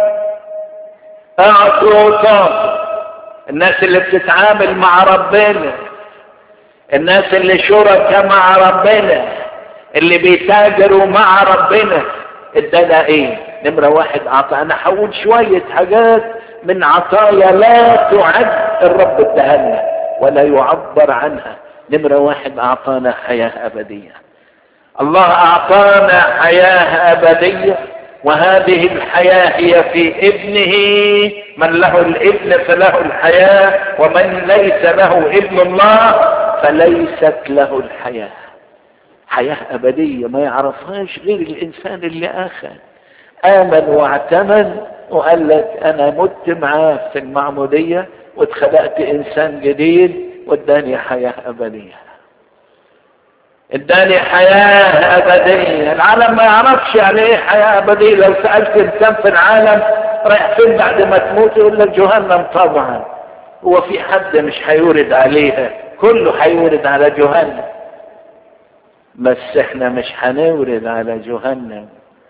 اعطوا تعطوا الناس اللي بتتعامل مع ربنا الناس اللي شركاء مع ربنا اللي بيتاجروا مع ربنا ادانا ايه نمرة واحد اعطى انا هقول شوية حاجات من عطايا لا تعد الرب ادهلنا ولا يعبر عنها نمرة واحد اعطانا حياة ابدية الله اعطانا حياة ابدية وهذه الحياة هي في ابنه من له الابن فله الحياة ومن ليس له ابن الله فليست له الحياة حياة أبدية ما يعرفهاش غير الإنسان اللي آخر آمن واعتمد وقال لك أنا مت معاه في المعمودية واتخلقت إنسان جديد واداني حياة أبدية اداني حياة ابدية العالم ما يعرفش يعني ايه حياة ابدية لو سألت انسان في العالم رايح فين بعد ما تموت يقول لك جهنم طبعا هو في حد مش هيورد عليها كله هيورد على جهنم بس احنا مش هنورد على جهنم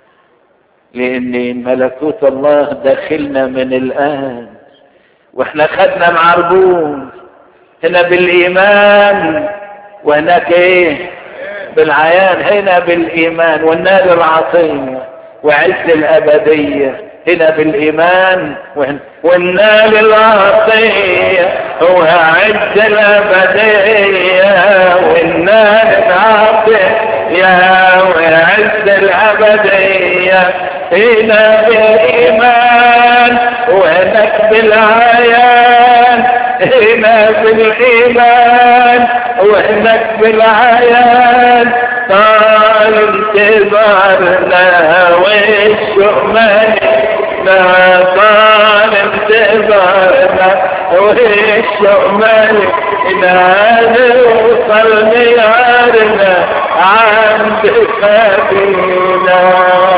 لان ملكوت الله داخلنا من الان واحنا خدنا العربون هنا بالايمان وهناك ايه بالعيان هنا بالايمان والنار العظيمه وعز الابديه هنا بالايمان والنار العظيمه هو عز الابديه والنار العظيمه وعز الابديه هنا بالايمان وهناك بالعيان هنا بالايمان وهناك بالعيان طال انتظارنا والشؤمان لا طال انتظارنا والشؤمان لا نوصل ميعارنا عند خبينا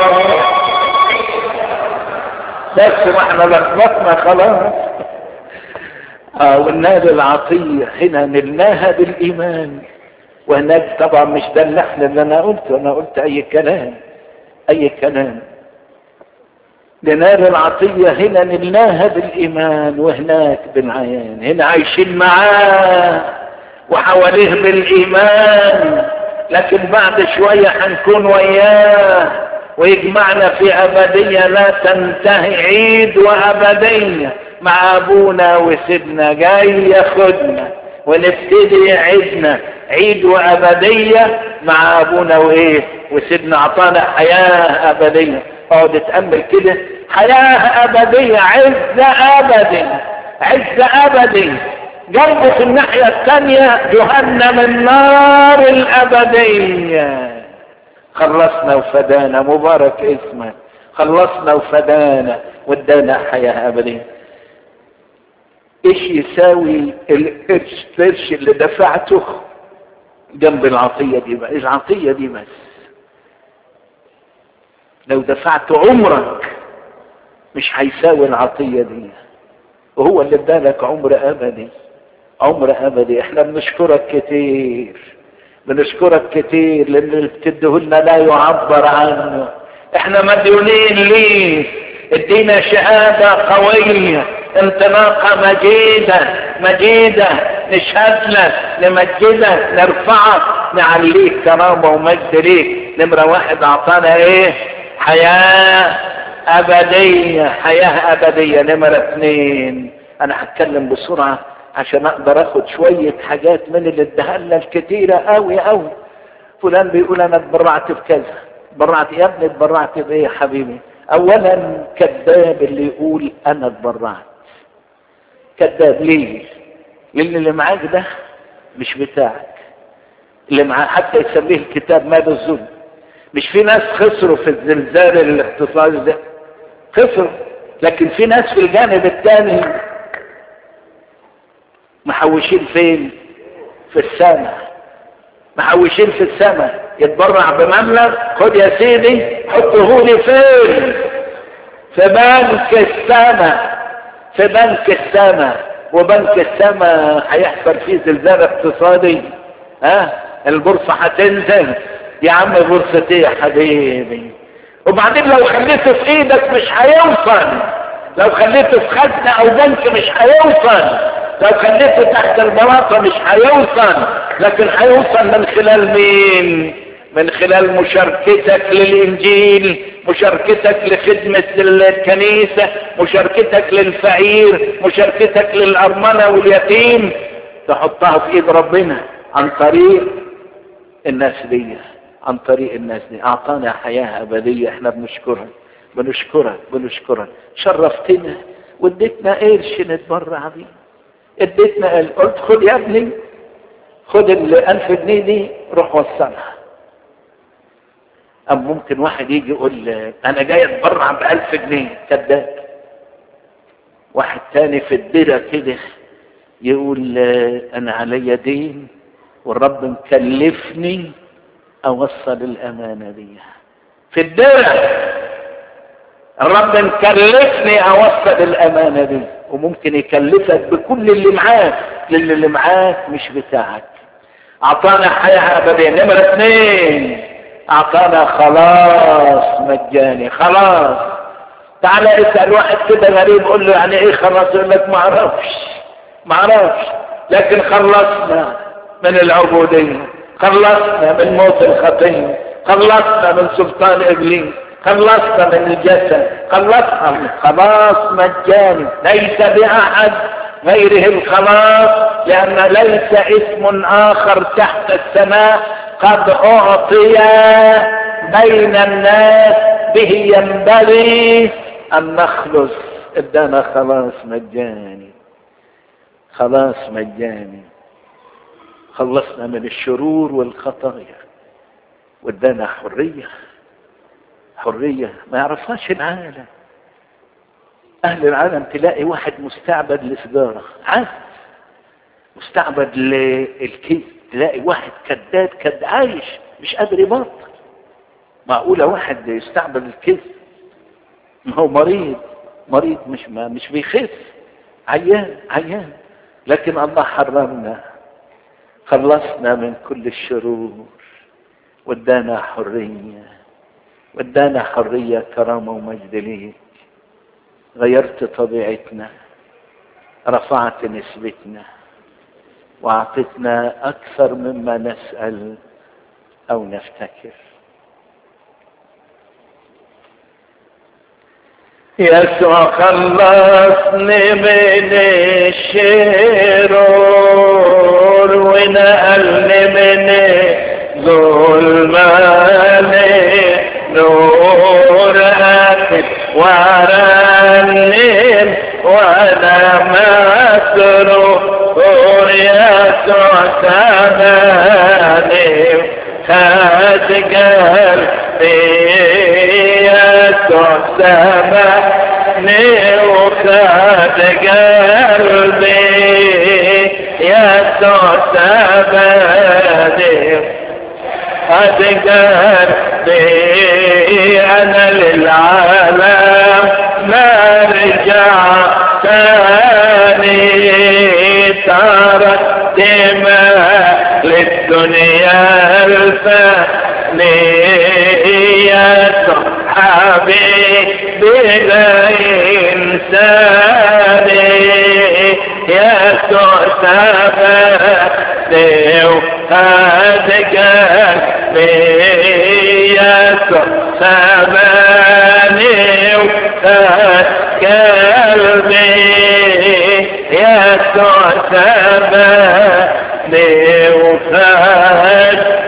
بس ما احنا لخبطنا خلاص اه والنار العطية هنا نلناها بالإيمان وهناك طبعا مش ده اللحن اللي أنا قلته أنا قلت أي كلام أي كلام لنار العطية هنا نلناها بالإيمان وهناك بالعيان هنا عايشين معاه وحواليه بالإيمان لكن بعد شوية هنكون وياه ويجمعنا في أبدية لا تنتهي عيد وأبدية مع أبونا وسيدنا جاي ياخدنا ونبتدي عيدنا عيد وأبدية مع أبونا وإيه وسيدنا أعطانا حياة أبدية اقعد اتأمل كده حياة أبدية عز أبدي عز أبدي جنبه في الناحية الثانية جهنم النار الأبدية خلصنا وفدانا مبارك اسمك خلصنا وفدانا وادانا حياة أبدية ايش يساوي القرش القرش اللي دفعته جنب العطية دي بقى العطية دي بس لو دفعت عمرك مش هيساوي العطية دي وهو اللي ادالك عمر ابدي عمر ابدي احنا بنشكرك كتير بنشكرك كتير لان اللي بتديهولنا لا يعبر عنه احنا مديونين ليه ادينا شهادة قوية انطلاقة مجيدة مجيدة نشهد لك نمجدك نرفعك نعليك كرامة ومجد ليك نمرة واحد اعطانا ايه حياة ابدية حياة ابدية نمرة اثنين انا هتكلم بسرعة عشان اقدر اخد شوية حاجات من اللي اداها لنا الكتيرة قوي قوي فلان بيقول انا اتبرعت بكذا اتبرعت يا ابني اتبرعت بايه يا حبيبي اولا كذاب اللي يقول انا اتبرعت كذاب ليه لان اللي معاك ده مش بتاعك اللي معاه حتى يسميه الكتاب مال الظلم مش في ناس خسروا في الزلزال الاقتصادي ده خسروا لكن في ناس في الجانب الثاني محوشين فين في السماء محوشين في السماء يتبرع بمبلغ خد يا سيدي حطه لي فين في بنك السماء في بنك السماء وبنك السماء هيحصل فيه زلزال اقتصادي ها البورصة هتنزل يا عم بورصة ايه يا حبيبي وبعدين لو خليته في ايدك مش هيوصل لو خليته في خزنة او بنك مش هيوصل لو خليته تحت البلاطة مش هيوصل لكن هيوصل من خلال مين من خلال مشاركتك للانجيل مشاركتك لخدمة الكنيسة مشاركتك للفقير مشاركتك للأرملة واليتيم تحطها في ايد ربنا عن طريق الناس دي عن طريق الناس دي اعطانا حياة ابدية احنا بنشكرك بنشكرك بنشكرك شرفتنا واديتنا قرش نتبرع بيه اديتنا قلت خد يا ابني خد الالف جنيه دي روح وصلها أم ممكن واحد يجي يقول أنا جاي أتبرع بألف جنيه كذاب واحد تاني في الدرة كده يقول أنا عليا دين والرب مكلفني اوصل الامانة دي في الدرع الرب مكلفني اوصل الامانة دي وممكن يكلفك بكل اللي معاك لان اللي معاك مش بتاعك اعطانا حياة ابدية نمرة اثنين اعطانا خلاص مجاني خلاص تعال اسأل واحد كده غريب قول له يعني ايه خلاص يقول لك ما اعرفش ما اعرفش لكن خلصنا من العبودية خلصنا من موت الخطية خلصنا من سلطان ابليس خلصنا من الجسد خلصنا خلاص مجاني ليس باحد غيره الخلاص لان ليس اسم اخر تحت السماء قد اعطي بين الناس به ينبغي ان نخلص ادانا خلاص مجاني خلاص مجاني خلصنا من الشرور والخطايا وادانا حريه حريه ما يعرفهاش العالم اهل العالم تلاقي واحد مستعبد لسجاره عاد مستعبد للكيس تلاقي واحد كذاب كد عايش مش قادر يبطل معقولة واحد يستعبد الكذب ما هو مريض مريض مش ما مش بيخف عيان عيان لكن الله حررنا خلصنا من كل الشرور وادانا حرية وادانا حرية كرامة ومجد ليك غيرت طبيعتنا رفعت نسبتنا واعطتنا اكثر مما نسأل او نفتكر يسوع خلصني من الشرور ونقلني من ظلمان نور أكل ورنم وانا مسرور يسوع سماني خد قلبي يسوع سماني وخد قلبي يسوع سماني خد قلبي انا للعالم ما رجع ثاني تركت ما للدنيا الفانية حبيبي لا إنساني يا سبتي وهذا قلبي يا سباني وهذا قلبي يا سباني وهذا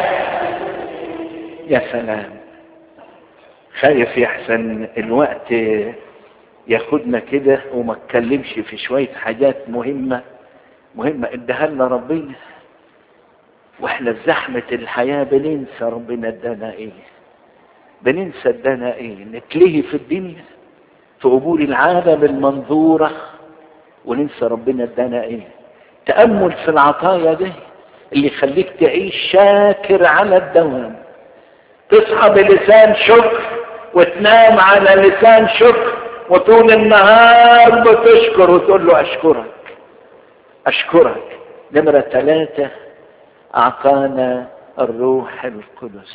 يا سلام خايف يحسن الوقت ياخدنا كده وما اتكلمش في شوية حاجات مهمة مهمة اداها لنا ربنا واحنا في زحمة الحياة بننسى ربنا ادانا ايه بننسى ادانا ايه نتلهي في الدنيا في قبور العالم المنظورة وننسى ربنا ادانا ايه تأمل في العطايا دي اللي يخليك تعيش شاكر على الدوام تصحى بلسان شكر وتنام على لسان شكر وطول النهار بتشكر وتقول له اشكرك اشكرك نمرة ثلاثة اعطانا الروح القدس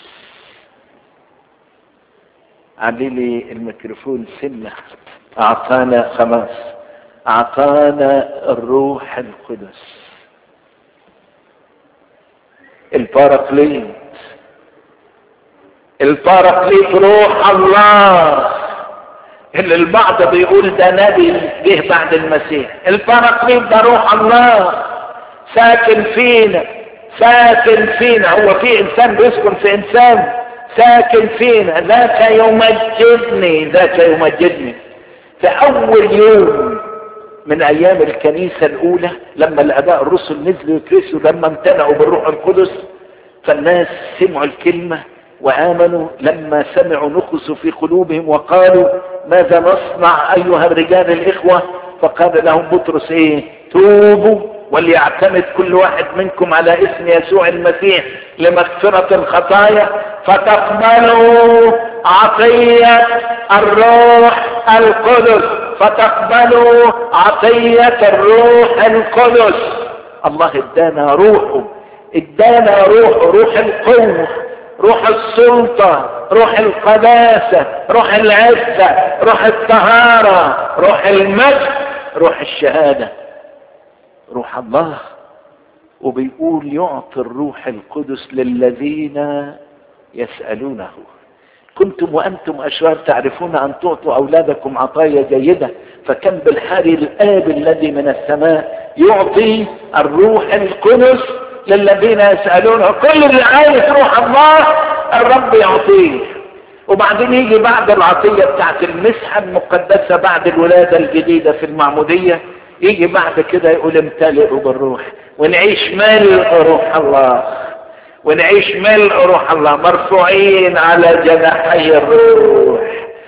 علي لي الميكروفون سنة اعطانا خلاص اعطانا الروح القدس الباراكليت الباراكليت روح الله اللي البعض بيقول ده نبي جه بعد المسيح الباراكليت ده روح الله ساكن فينا ساكن فينا هو في انسان بيسكن في انسان ساكن فينا ذاك يمجدني ذاك يمجدني في اول يوم من ايام الكنيسة الاولى لما الاباء الرسل نزلوا يكرسوا لما امتنعوا بالروح القدس فالناس سمعوا الكلمة وامنوا لما سمعوا نخسوا في قلوبهم وقالوا ماذا نصنع ايها الرجال الاخوة فقال لهم بطرس ايه توبوا وليعتمد كل واحد منكم على اسم يسوع المسيح لمغفرة الخطايا فتقبلوا عطية الروح القدس فتقبلوا عطية الروح القدس الله ادانا روحه ادانا روحه روح القوة روح السلطة روح القداسة روح العزة روح الطهارة روح المجد روح الشهادة روح الله وبيقول يعطي الروح القدس للذين يسألونه كنتم وأنتم أشرار تعرفون أن تعطوا أولادكم عطايا جيدة فكم بالحال الآب الذي من السماء يعطي الروح القدس للذين يسألونه كل اللي عايز روح الله الرب يعطيه وبعدين يجي بعد العطية بتاعت المسحة المقدسة بعد الولادة الجديدة في المعمودية يجي بعد كده يقول امتلئوا بالروح ونعيش ملء روح الله ونعيش ملء روح الله مرفوعين على جناحي الروح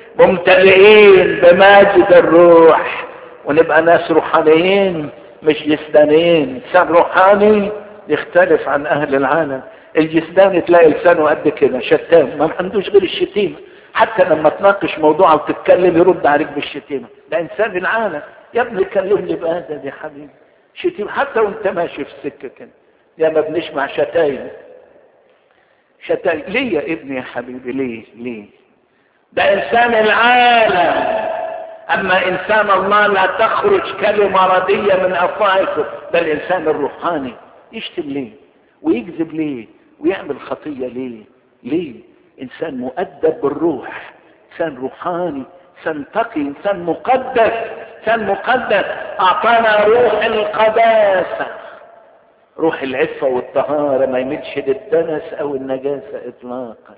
ممتلئين بماجد الروح ونبقى ناس روحانيين مش جسدانيين انسان روحاني يختلف عن اهل العالم الجسدان تلاقي لسانه قد كده شتام ما عندوش غير الشتيمه حتى لما تناقش موضوع او تتكلم يرد عليك بالشتيمه ده انسان العالم يا ابني كلمني بادب يا حبيبي شتيمه حتى وانت ماشي في السكه كده يا ما بنسمع شتايم شتايم ليه يا ابني يا حبيبي ليه ليه ده انسان العالم اما انسان الله لا تخرج كلمه رديه من افواهكم ده الانسان الروحاني يشتم ليه ويكذب ليه ويعمل خطيه ليه ليه انسان مؤدب بالروح انسان روحاني انسان تقي انسان مقدس انسان مقدس اعطانا روح القداسه روح العفه والطهاره ما يمدش للدنس او النجاسه اطلاقا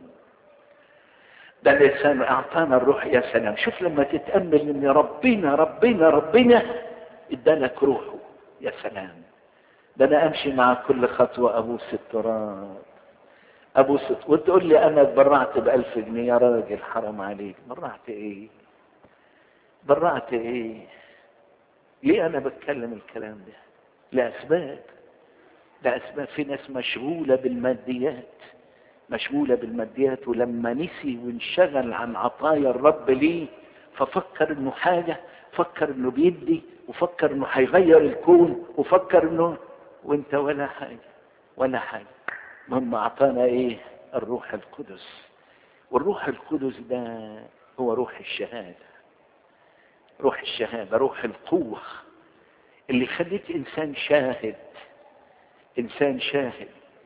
ده الانسان اعطانا الروح يا سلام شوف لما تتامل ان ربنا ربنا ربنا ادالك روحه يا سلام ده انا امشي مع كل خطوه ابوس التراب ابوس وتقول لي انا اتبرعت بألف جنيه يا راجل حرام عليك برعت ايه برعت ايه ليه انا بتكلم الكلام ده لاسباب لاسباب في ناس مشغوله بالماديات مشغوله بالماديات ولما نسي وانشغل عن عطايا الرب ليه ففكر انه حاجه فكر انه بيدي وفكر انه هيغير الكون وفكر انه وانت ولا حاجه ولا حاجه المهم اعطانا ايه الروح القدس والروح القدس ده هو روح الشهاده روح الشهاده روح القوه اللي يخليك انسان شاهد انسان شاهد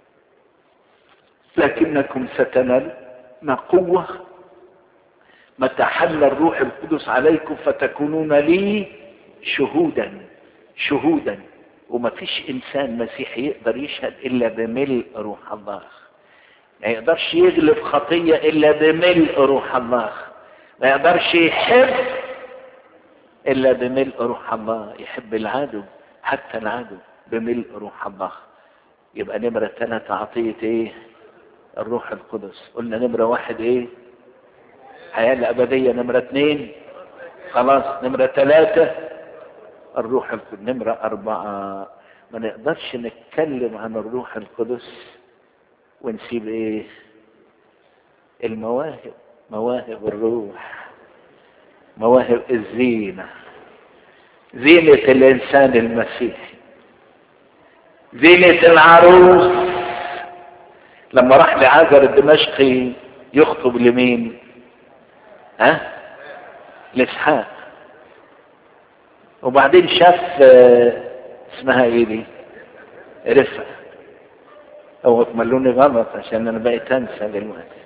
لكنكم ستنال قوه متى حل الروح القدس عليكم فتكونون لي شهودا شهودا وما فيش انسان مسيحي يقدر يشهد الا بملء روح الله ما يقدرش يغلب خطية الا بملء روح الله ما يقدرش يحب الا بملء روح الله يحب العدو حتى العدو بملء روح الله يبقى نمرة ثلاثة عطية ايه الروح القدس قلنا نمرة واحد ايه حياة الأبدية نمرة اثنين خلاص نمرة ثلاثة الروح القدس نمرة أربعة ما نقدرش نتكلم عن الروح القدس ونسيب ايه المواهب مواهب الروح مواهب الزينة زينة الإنسان المسيحي زينة العروس لما راح لعازر الدمشقي يخطب لمين ها لإسحاق وبعدين شاف اسمها ايه دي رفقة هو اكملوني غلط عشان انا بقيت انسى دلوقتي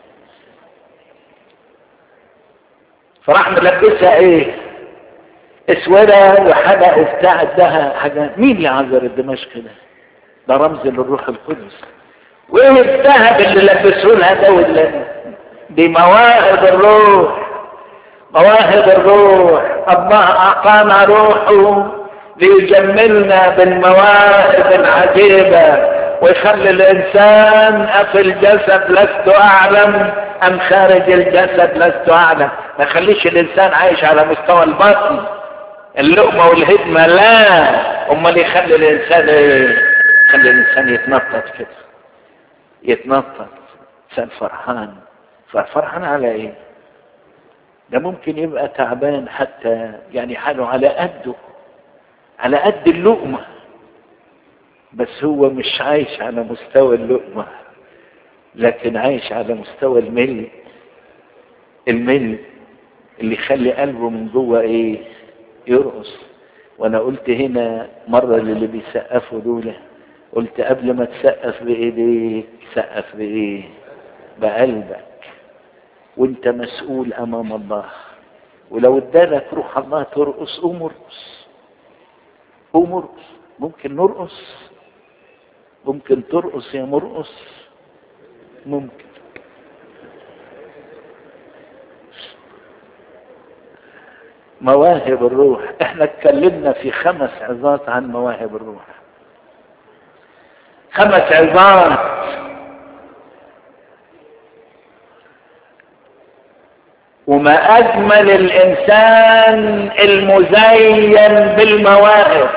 فراح ملبسها ايه اسودة وحاجة وبتاع ادها حاجة مين اللي عذر الدمشقي ده ده رمز للروح القدس وايه الذهب اللي لبسوه لها ده ولا دي مواهب الروح مواهب الروح الله اعطانا روحه ليجملنا بالمواهب العجيبة ويخلي الانسان في الجسد لست اعلم ام خارج الجسد لست اعلم ما يخليش الانسان عايش على مستوى الباطن اللقمة والهدمة لا امال يخلي الانسان ايه يخلي الانسان يتنطط كده يتنطط انسان فرحان فرحان على ايه ده ممكن يبقى تعبان حتى يعني حاله على قده على قد اللقمة بس هو مش عايش على مستوى اللقمة لكن عايش على مستوى الملء الملء اللي يخلي قلبه من جوه ايه يرقص وانا قلت هنا مرة للي بيسقفوا دول قلت قبل ما تسقف بايديك سقف بايه بقلبك وانت مسؤول امام الله ولو ادالك روح الله ترقص قوم ارقص قوم ارقص ممكن نرقص ممكن ترقص يا مرقص ممكن مواهب الروح احنا اتكلمنا في خمس عظات عن مواهب الروح خمس عظات وما اجمل الانسان المزين بالمواهب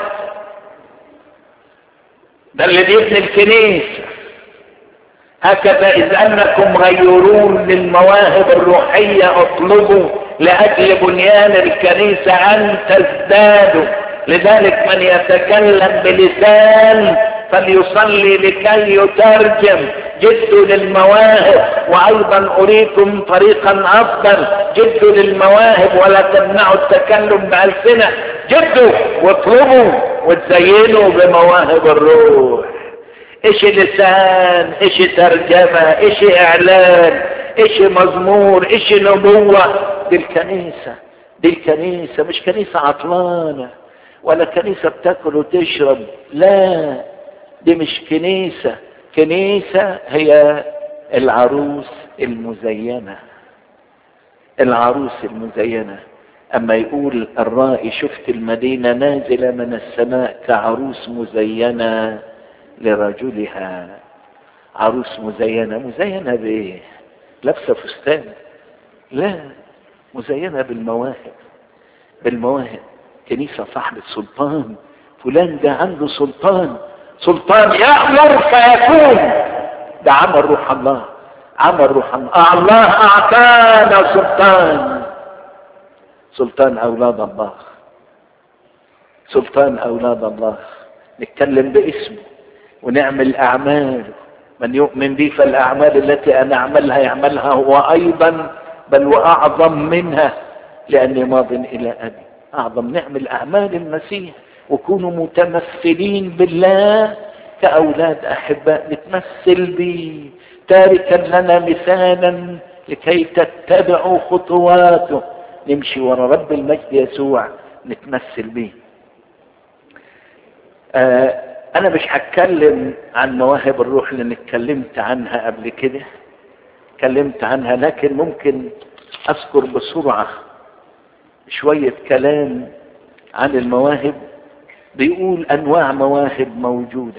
ده اللي بيبني الكنيسه هكذا اذ انكم غيرون للمواهب الروحيه اطلبوا لاجل بنيان الكنيسه ان تزدادوا لذلك من يتكلم بلسان فليصلي لكي يترجم جدوا للمواهب وايضا اريكم طريقا افضل جدوا للمواهب ولا تمنعوا التكلم بالسنه جدوا واطلبوا وتزينوا بمواهب الروح ايش لسان ايش ترجمه ايش اعلان ايش مزمور ايش نبوه دي الكنيسه دي الكنيسه مش كنيسه عطلانه ولا كنيسه بتاكل وتشرب لا دي مش كنيسه كنيسه هي العروس المزينه العروس المزينه اما يقول الرائي شفت المدينه نازله من السماء كعروس مزينه لرجلها عروس مزينه مزينه بايه لابسه فستان لا مزينه بالمواهب بالمواهب كنيسه صاحبه سلطان فلان ده عنده سلطان سلطان يأمر فيكون ده عمل روح الله عمل روح الله الله أعطانا سلطان سلطان أولاد الله سلطان أولاد الله نتكلم باسمه ونعمل أعمال من يؤمن بي فالأعمال التي أنا أعملها يعملها هو أيضا بل وأعظم منها لأني ماض إلى أبي أعظم نعمل أعمال المسيح وكونوا متمثلين بالله كأولاد أحباء نتمثل به تاركا لنا مثالا لكي تتبعوا خطواته نمشي ورا رب المجد يسوع نتمثل به آه انا مش هتكلم عن مواهب الروح اللي اتكلمت عنها قبل كده اتكلمت عنها لكن ممكن اذكر بسرعه شويه كلام عن المواهب بيقول انواع مواهب موجوده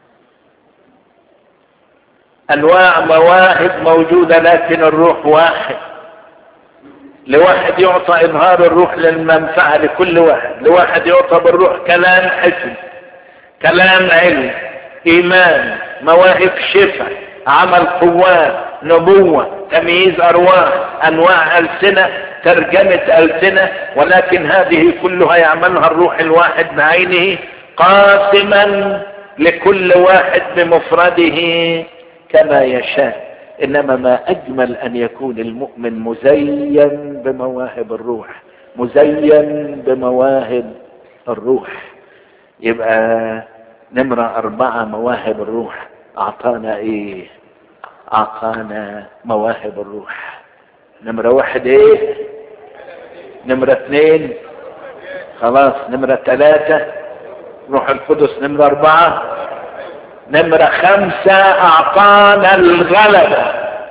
انواع مواهب موجوده لكن الروح واحد لواحد يعطى اظهار الروح للمنفعه لكل واحد لواحد يعطى بالروح كلام حسن كلام علم ايمان مواهب شفاء عمل قوات نبوة تمييز ارواح انواع السنة ترجمة السنة ولكن هذه كلها يعملها الروح الواحد بعينه قاسما لكل واحد بمفرده كما يشاء انما ما اجمل ان يكون المؤمن مزين بمواهب الروح مزين بمواهب الروح يبقى نمرة أربعة مواهب الروح أعطانا إيه؟ أعطانا مواهب الروح نمرة واحد إيه؟ نمرة اثنين خلاص نمرة ثلاثة روح القدس نمرة أربعة نمرة خمسة أعطانا الغلبة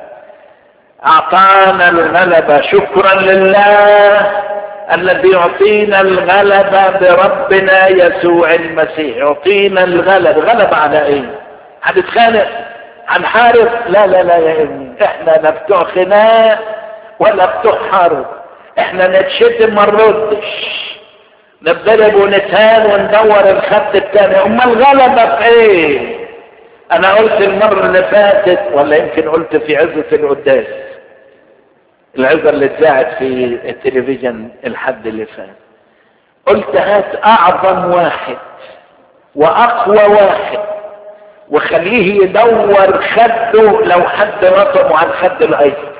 أعطانا الغلبة شكرا لله الذي يعطينا الغلبة بربنا يسوع المسيح يعطينا الغلبة غلبة على ايه هنتخانق هنحارب لا لا لا يا ابني احنا لا بتوع خناق ولا بتوع حرب احنا نتشتم ما نردش نضرب ونتهان وندور الخط التاني اما الغلبة في ايه انا قلت المرة اللي فاتت ولا يمكن قلت في عزة القداس العزة اللي اتذاعت في التلفزيون الحد اللي فات قلت هات اعظم واحد واقوى واحد وخليه يدور خده لو حد نطمه على الخد الايسر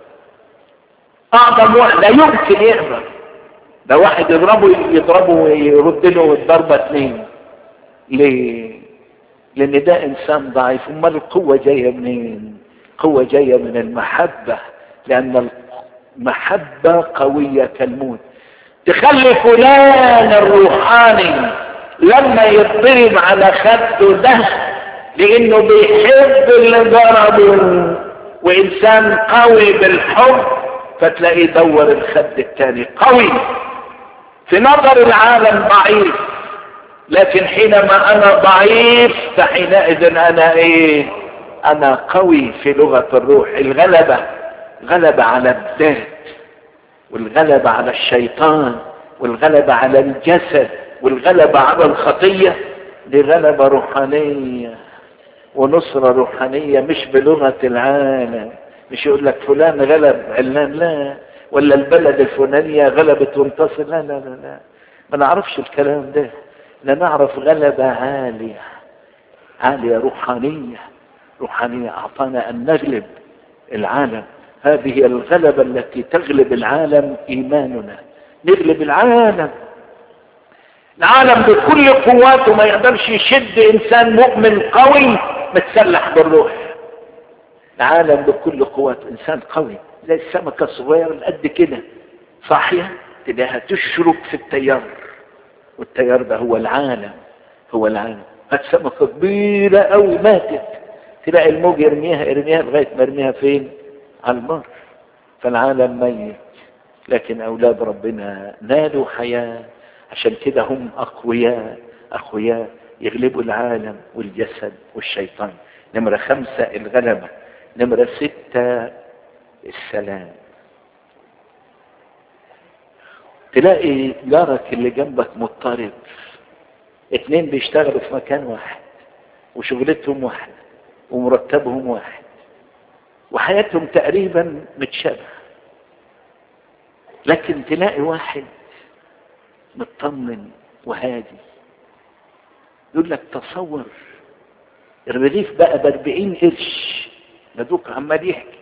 اعظم واحد لا يمكن يقدر ده واحد يضربه يضربه ويرد له الضربة اتنين ليه لان ده انسان ضعيف امال القوة جاية منين قوة جاية من المحبة لان المحبة قوية كالموت تخلي فلان الروحاني لما يضرب على خده ده لانه بيحب اللي ضربه وانسان قوي بالحب فتلاقيه دور الخد التاني قوي في نظر العالم ضعيف لكن حينما انا ضعيف فحينئذ انا ايه انا قوي في لغة الروح الغلبة غلبة على الذات والغلبة على الشيطان والغلبة على الجسد والغلبة على الخطية دي غلبة روحانية ونصرة روحانية مش بلغة العالم مش يقول لك فلان غلب علان لا ولا البلد الفلانية غلبت وانتصر لا لا لا لا ما نعرفش الكلام ده لا نعرف غلبة عالية عالية روحانية روحانية أعطانا أن نغلب العالم هذه الغلبة التي تغلب العالم إيماننا نغلب العالم العالم بكل قواته ما يقدرش يشد إنسان مؤمن قوي متسلح بالروح العالم بكل قواته إنسان قوي زي السمكة الصغيرة قد كده صاحية تلاقيها تشرب في التيار والتيار ده هو العالم هو العالم هات سمكة كبيرة قوي ماتت تلاقي الموج يرميها يرميها لغاية ما يرميها فين على البر فالعالم ميت لكن أولاد ربنا نالوا حياة عشان كده هم أقوياء أقوياء يغلبوا العالم والجسد والشيطان نمرة خمسة الغلبة نمرة ستة السلام تلاقي جارك اللي جنبك مضطرب اتنين بيشتغلوا في مكان واحد وشغلتهم واحدة ومرتبهم واحد وحياتهم تقريبا متشابهة لكن تلاقي واحد مطمن وهادي يقول لك تصور الرغيف بقى باربعين قرش دوك عمال يحكي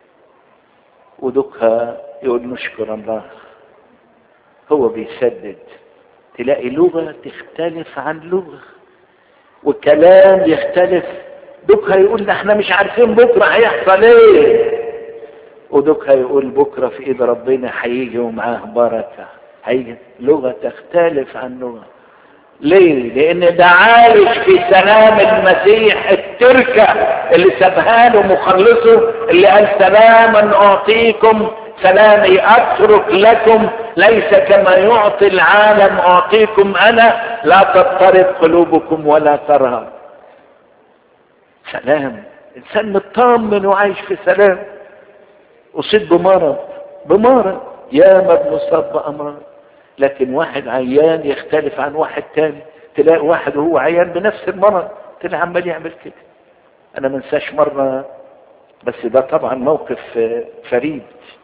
ودوكها يقول نشكر الله هو بيسدد تلاقي لغة تختلف عن لغة وكلام يختلف دوكها يقول احنا مش عارفين بكرة هيحصل ايه ودوكها يقول بكرة في ايد ربنا هيجي ومعاه بركة هيجي لغة تختلف عن لغة ليه لان ده عايش في سلام المسيح التركة اللي سابها له مخلصه اللي قال سلاما اعطيكم سلامي اترك لكم ليس كما يعطي العالم اعطيكم انا لا تضطرب قلوبكم ولا ترهب سلام انسان مطمن وعايش في سلام اصيب بمرض بمرض يا ما بنصاب بامراض لكن واحد عيان يختلف عن واحد تاني تلاقي واحد وهو عيان بنفس المرض تلاقي عمال يعمل كده انا ما انساش مره بس ده طبعا موقف فريد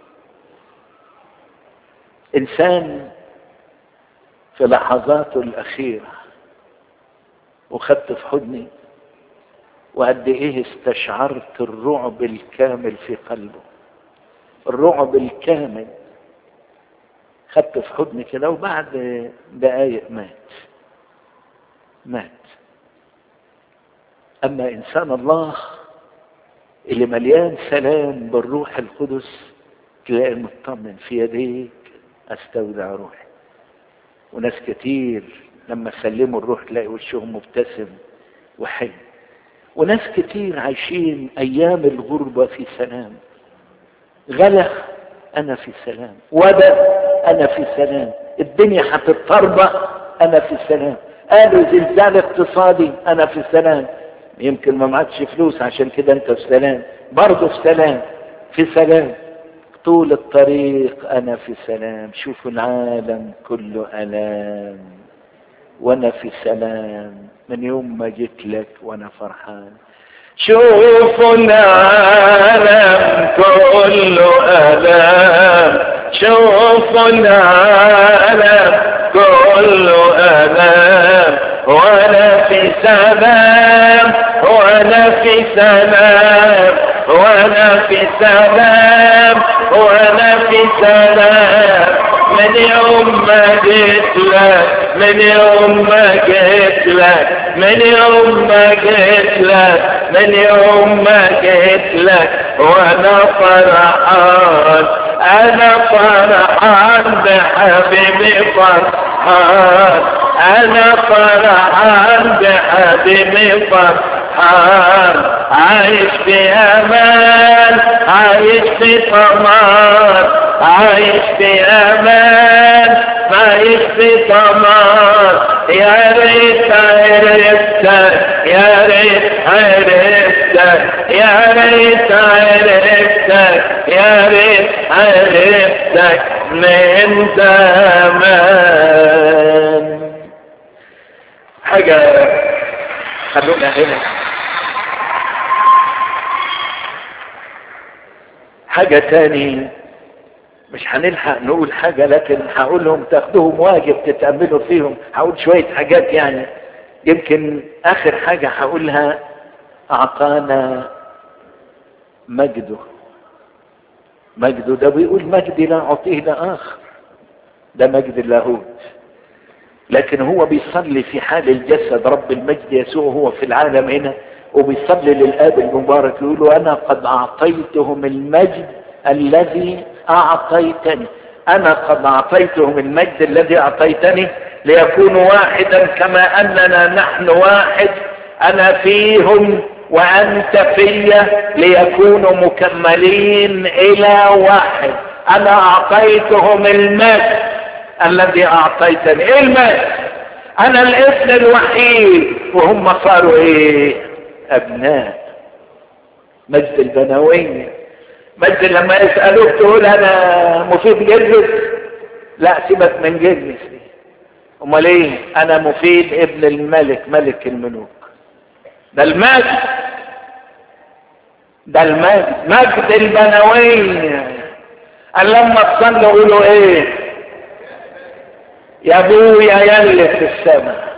انسان في لحظاته الاخيره وخدت في حضني وقد ايه استشعرت الرعب الكامل في قلبه الرعب الكامل خدته في حضني كده وبعد دقايق مات مات اما انسان الله اللي مليان سلام بالروح القدس تلاقي مطمن في يديك استودع روحي وناس كتير لما سلموا الروح تلاقي وشهم مبتسم وحلو وناس كتير عايشين ايام الغربة في سلام غلا انا في سلام وبا انا في سلام الدنيا هتضطربة انا في سلام قالوا زلزال اقتصادي انا في سلام يمكن ما معكش فلوس عشان كده انت في سلام برضه في سلام في سلام طول الطريق انا في سلام شوفوا العالم كله الام وانا في سلام من يوم ما جيت لك وانا فرحان شوفوا العالم كله الام شوفوا العالم كله الام وانا في سلام وانا في سلام وانا في سلام وانا في سلام من يوم ما جيت لك من يوم ما جيت لك من يوم ما جيت لك من يوم ما جيت لك وانا فرحان انا فرحان بحبيبي فرحان انا فرحان بحبيبي فرحان عايش في امان عايش في طمان عايش في امان عايش في طمان يا ريت عرفتك يا ريت عرفتك يا ريت عرفتك يا ريت عرفتك من زمان حاجة خلونا هنا حاجة تاني مش هنلحق نقول حاجة لكن هقولهم تاخدوهم واجب تتأملوا فيهم هقول شوية حاجات يعني يمكن آخر حاجة هقولها أعطانا مجده مجده ده بيقول مجدي لا أعطيه لآخر ده مجد اللاهوت لكن هو بيصلي في حال الجسد رب المجد يسوع هو في العالم هنا وبيصلي للآب المبارك يقول له أنا قد أعطيتهم المجد الذي أعطيتني أنا قد أعطيتهم المجد الذي أعطيتني ليكونوا واحدا كما أننا نحن واحد أنا فيهم وأنت فيا ليكونوا مكملين إلى واحد أنا أعطيتهم المجد الذي أعطيتني إيه المجد أنا الابن الوحيد وهم صاروا إيه أبناء مجد البنوية مجد لما يسألوك تقول أنا مفيد جرجس لا سيبك من جرجس دي أمال إيه أنا مفيد ابن الملك ملك الملوك ده المجد ده المجد مجد البنوية قال لما تصلوا قولوا ايه يا ابويا يلي في السماء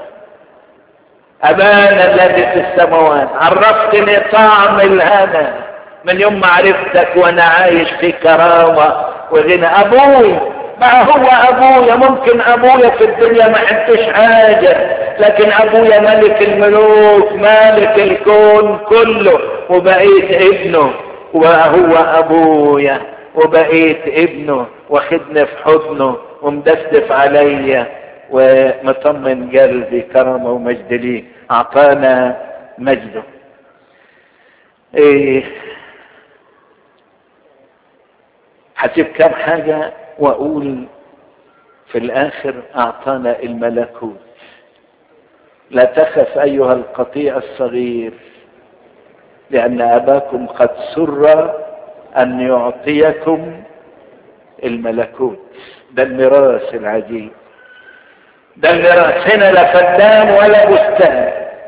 ابانا الذي في السماوات عرفتني طعم الهنا من يوم ما عرفتك وانا عايش في كرامة وغنى ابوي ما هو ابويا ممكن ابويا في الدنيا ما حدش حاجة لكن ابويا ملك الملوك مالك الكون كله وبقيت ابنه وهو ابويا وبقيت ابنه واخدني في حضنه ومدفدف عليا ومطمن قلبي كرمه ومجد ليه اعطانا مجده ايه هسيب كام حاجة واقول في الاخر اعطانا الملكوت لا تخف ايها القطيع الصغير لان اباكم قد سر ان يعطيكم الملكوت ده الميراث العجيب ده الميراث هنا لا فدان ولا بستان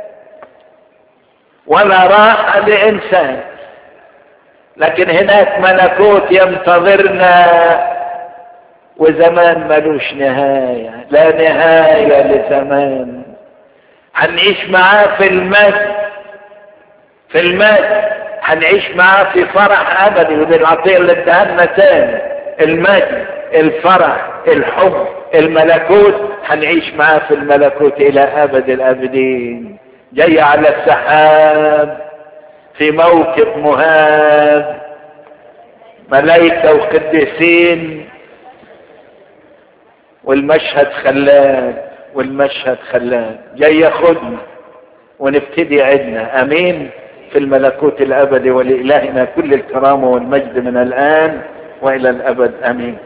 ولا راحة لإنسان لكن هناك ملكوت ينتظرنا وزمان ملوش نهاية لا نهاية لزمان هنعيش معاه في المجد في المجد هنعيش معاه في فرح أبدي ودي العطية اللي ادهلنا تاني المجد الفرح الحب الملكوت هنعيش معاه في الملكوت الى ابد الابدين جاي على السحاب في موكب مهاب ملائكة وقديسين والمشهد خلاب والمشهد خلاب جاي ياخدنا ونبتدي عدنا امين في الملكوت الابدي ولالهنا كل الكرامه والمجد من الان والى الابد امين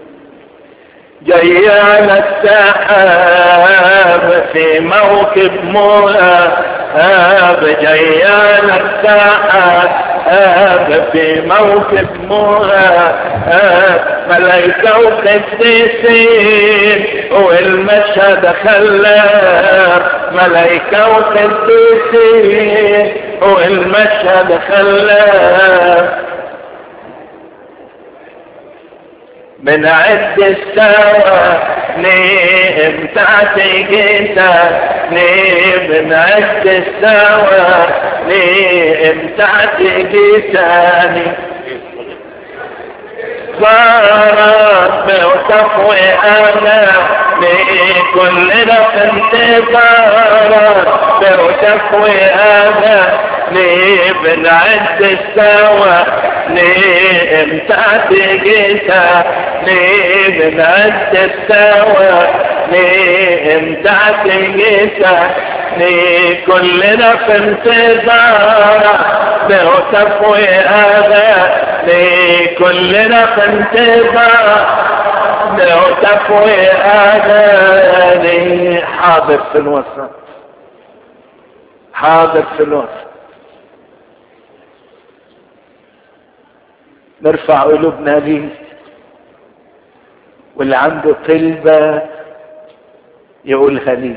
جاي على السحاب في موكب مهاب جاي على السحاب آب في موكب موها ملايكة وقديسين والمشهد خلاه ملايكة وقديسين والمشهد خلاه بنعد السوا نيم تعطي جيتا نيم بنعد السوا نيم تعطي جيتاني صارت بوصفوي انا لكلنا في انتظارات بوصفوي انا ليه بنعد السوا ليه امتعت جيتا ليه بنعد السوا ليه امتعت جيتا ليه كلنا في انتظار بوصفوي انا ليه كلنا في انتظار بوصفوي انا ليه حاضر في الوسط حاضر في الوسط نرفع قلوبنا ليه واللي عنده طلبة يقولها ليه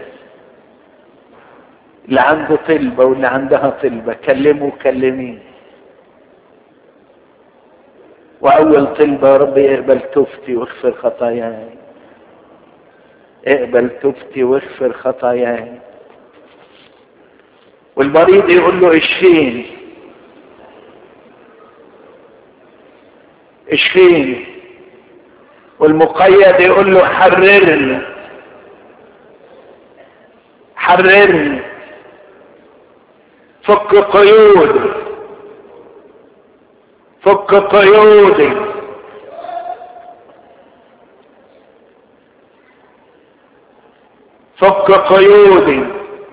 اللي عنده طلبة واللي عندها طلبة كلمه كلميه وأول طلبة يا رب اقبل توبتي واغفر خطاياي اقبل توبتي واغفر خطاياي والمريض يقول له اشفيني اشفيني والمقيد يقول له حررني حررني فك قيودي فك قيودي فك قيودي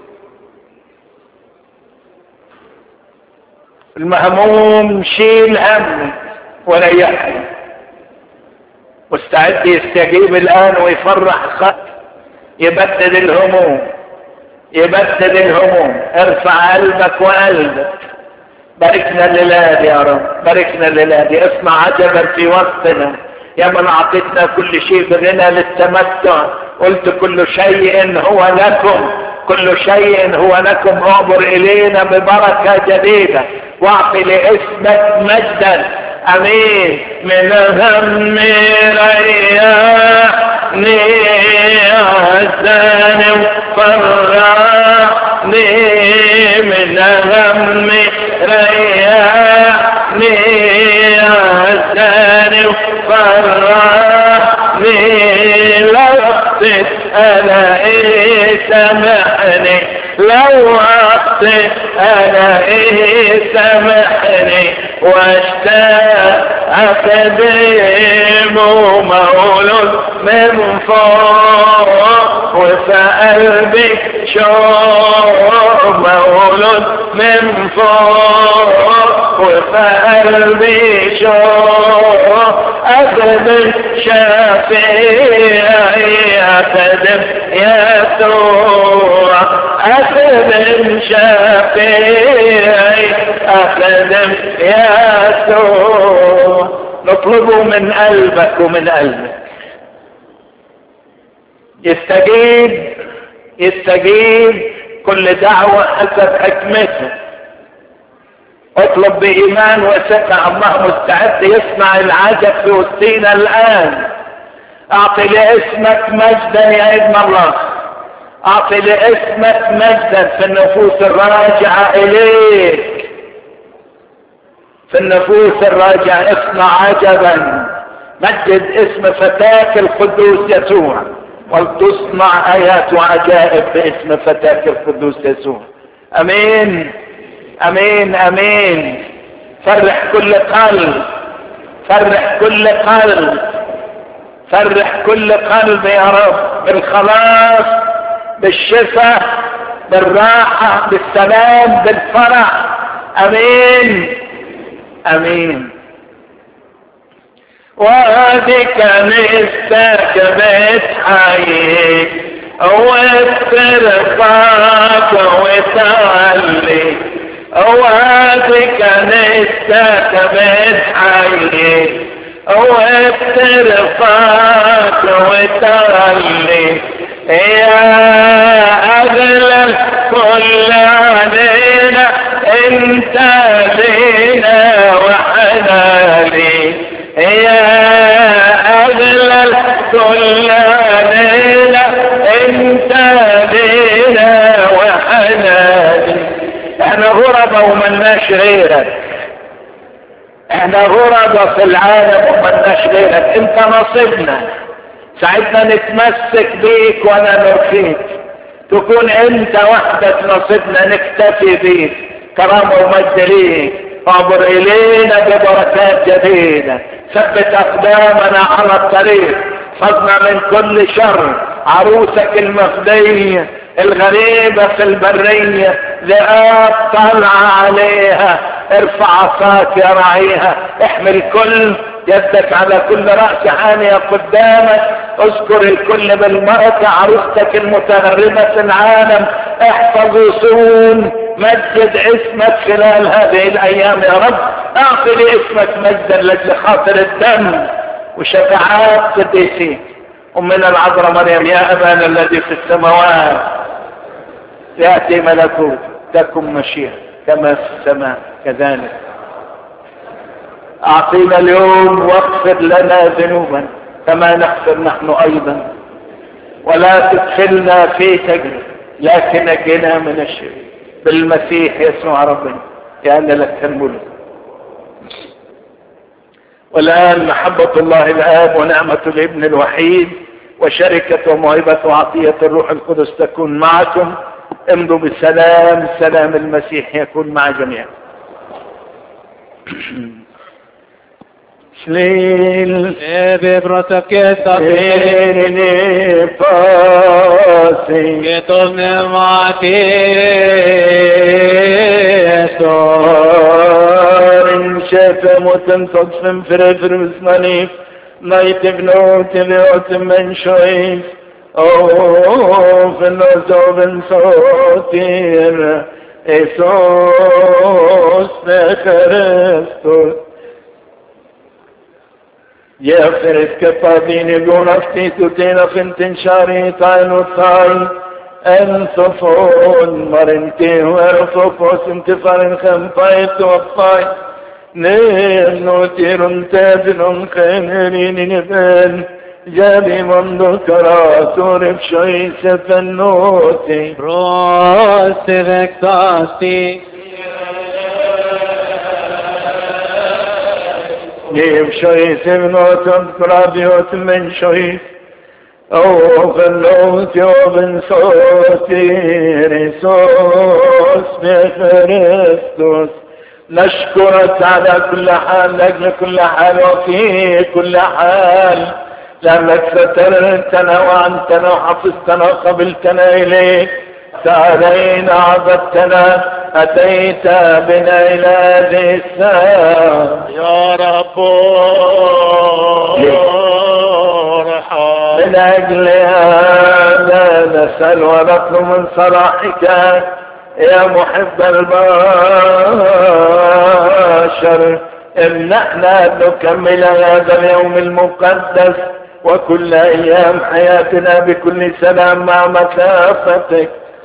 المهموم شيل همي وريحني مستعد يستجيب الان ويفرح خط يبدد الهموم يبدد الهموم ارفع قلبك وقلبك باركنا الليلة يا رب باركنا الليلة اسمع عجبا في وسطنا يا من اعطيتنا كل شيء بغنى للتمتع قلت كل شيء هو لكم كل شيء هو لكم اعبر الينا ببركة جديدة واعطي لاسمك مجدا امين من هم ريحني عزاني وفرحني من هم ريحني عزاني وفرحني لو اخطئت انا ايه سامحني لو اخطئت انا ايه سامحني واشتاق اقدم مولود من فوق وفي قلبي شوق مولود من فوق وفي قلبي شوق اقدم شفيعي اقدم يسوع اقدم شفيعي اقدم يسوع نطلبه من قلبك ومن قلبك يستجيب يستجيب كل دعوة حسب حكمته اطلب بإيمان وثقة الله مستعد يسمع العجب في وسطينا الآن أعطي لاسمك مجدا يا ابن الله أعطي لاسمك مجدا في النفوس الراجعة إليك في النفوس الراجعة اصنع عجبا مجد اسم فتاك القدوس يسوع ولتصنع آيات وعجائب باسم فتاك القدوس يسوع أمين أمين أمين فرح كل قلب فرح كل قلب فرح كل قلب يا رب بالخلاص بالشفاء بالراحة بالسلام بالفرح أمين أمين وهذه كنيستك بيت حي واسترقاك وتعلي وهذه كنيستك بتحيي وبترفعك وتغلي يا أغلى الكل علينا انت لينا وحناني يا أغلى الكل علينا انت لينا وحناني احنا غربة وملناش غيرك احنا غربة في العالم وملناش غيرك انت نصيبنا ساعدنا نتمسك بيك ولا نرخيك تكون انت وحدك نصيبنا نكتفي بيك كرامة ومجد ليك اعبر الينا ببركات جديدة ثبت اقدامنا على الطريق حفظنا من كل شر عروسك المفدية الغريبة في البرية ذئاب طلع عليها ارفع عصاك يا رعيها احمل كل يدك على كل رأس حانية قدامك اذكر الكل بالمرة عروستك المتغربة في العالم احفظ وصون مجد اسمك خلال هذه الايام يا رب اعطي لاسمك مجدا لاجل خاطر الدم وشفاعات قديسين امنا العذراء مريم يا ابانا الذي في السماوات ياتي ملكوت تكن مشيئة كما في السماء كذلك اعطينا اليوم واغفر لنا ذنوبا كما نغفر نحن ايضا ولا تدخلنا في تجربة لكن نجنا من الشر بالمسيح يسوع ربنا لان لك الملك والآن محبة الله الآب ونعمة الابن الوحيد وشركة وموهبة وعطية الروح القدس تكون معكم امضوا بالسلام سلام المسيح يكون مع جميعا شليل Ebebrota que está bien, إني فاسي que torne mati esto. إن شاف موتن تصفم فرفر مسمانيف نايت بنوت بيوت من شويف أو في النزو بن صوتير إيسوس بخرستوس يغفر كفادين يقول افتي تتين فنتن شاري تاين وثاي انصفون مرنتي ورصفوس انتفار خمطاي توفاي نير نوتير تابن خيرين نبال جابي من ذكرى سورب شوي سفنوتي Proste vectasti, جيب شوي سفنوت قرابيوت من شوي أو خلوت وبن صوتي ريسوس بخريستوس نشكرك على كل حال لأجل كل حال وفي كل حال لأنك سترتنا وعنتنا وحفظتنا وقبلتنا إليك سألينا عبدتنا أتيت بنا إلى هذه الساعة يا رب ارحم. من أجل هذا نسأل ونطلب من صلاحك يا محب البشر امنعنا أن نكمل هذا اليوم المقدس وكل أيام حياتنا بكل سلام مع مسافتك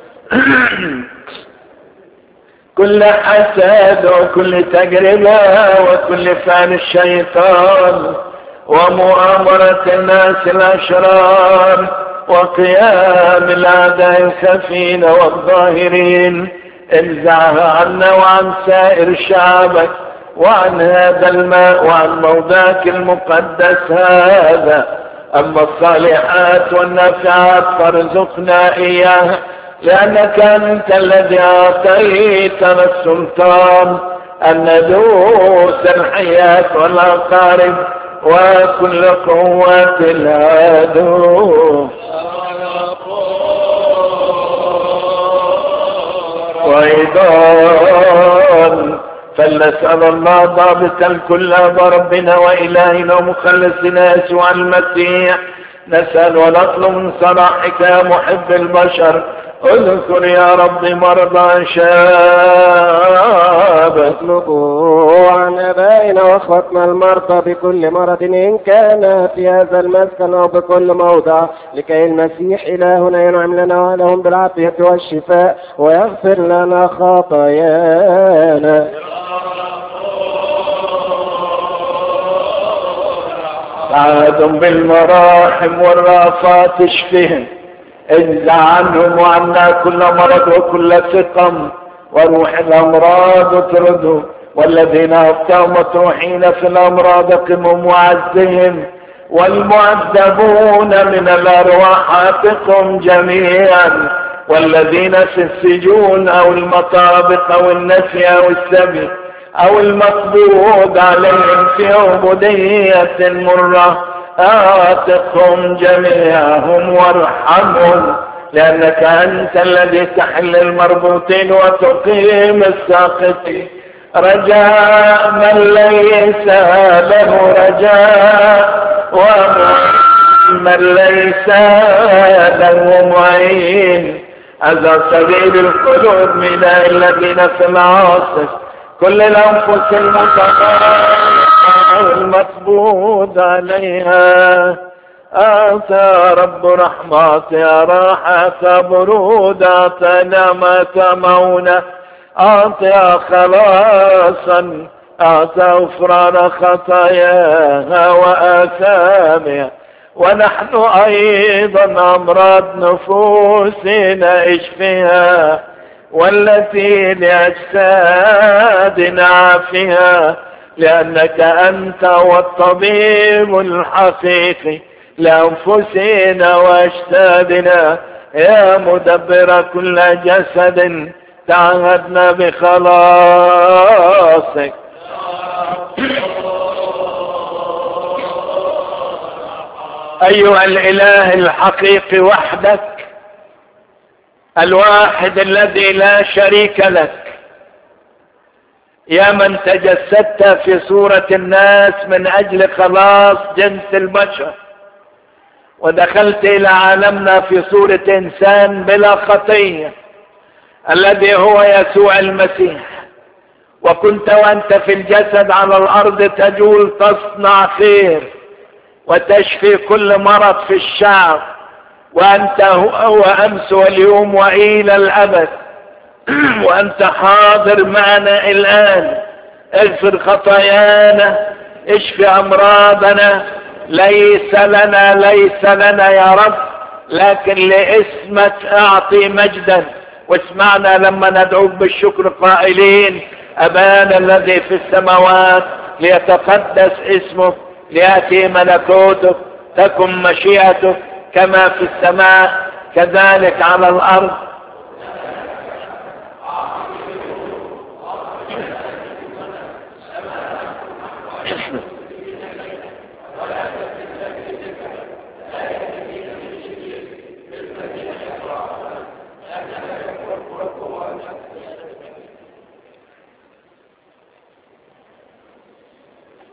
كل حسد وكل تجربة وكل فعل الشيطان ومؤامرة الناس الأشرار وقيام الأعداء الخفين والظاهرين انزعها عنا وعن سائر شعبك وعن هذا الماء وعن موضعك المقدس هذا أما الصالحات والنافعات فارزقنا إياها لأنك أنت الذي أعطيتنا السلطان أن ندوس الحياة والأقارب وكل قوة العدو وأيضا فلنسأل الله ضابط الكل بربنا وإلهنا ومخلصنا يسوع المسيح نسأل ونطلب من صلاحك يا محب البشر اذكر يا رب مرضى شابك اطلبوا عن ابائنا واخوتنا المرضى بكل مرض ان كان في هذا المسكن او بكل موضع لكي المسيح الهنا ينعم لنا ولهم بالعافيه والشفاء ويغفر لنا خطايانا سعادهم بالمراحم والرافات اشفهم انزع عنهم وعنا كل مرض وكل سقم وروح الامراض اطردهم والذين ابتعوا مطروحين في الامراض قمهم وعزهم والمعذبون من الارواح اعتقهم جميعا والذين في السجون او المطابق او النسي او السبي او المقبوض عليهم في عبودية مرة اعتقهم جميعهم وارحمهم لانك انت الذي تحل المربوطين وتقيم الساقطين رجاء من ليس له رجاء ومن ليس له معين هذا سبيل القلوب من الذين في العاصف كل الانفس المتضايقه المقبوض عليها أنت يا رب رحمة يا راحة برود أنت نعمة مونة أنت يا خلاصا أنت غفران خطاياها وآثامها ونحن أيضا أمراض نفوسنا اشفها والتي لأجسادنا عافها لأنك أنت والطبيب الحقيقي لأنفسنا وأجسادنا يا مدبر كل جسد تعهدنا بخلاصك أيها الإله الحقيقي وحدك الواحد الذي لا شريك لك يا من تجسدت في صورة الناس من أجل خلاص جنس البشر ودخلت إلى عالمنا في صورة إنسان بلا خطية الذي هو يسوع المسيح وكنت وأنت في الجسد على الأرض تجول تصنع خير وتشفي كل مرض في الشعب وأنت هو أمس واليوم وإلى الأبد وأنت حاضر معنا الآن اغفر خطايانا اشف أمراضنا ليس لنا ليس لنا يا رب لكن لاسمك أعطي مجدا واسمعنا لما ندعوك بالشكر قائلين أبانا الذي في السماوات ليتقدس اسمك ليأتي ملكوتك تكن مشيئتك كما في السماء كذلك على الأرض Thank you.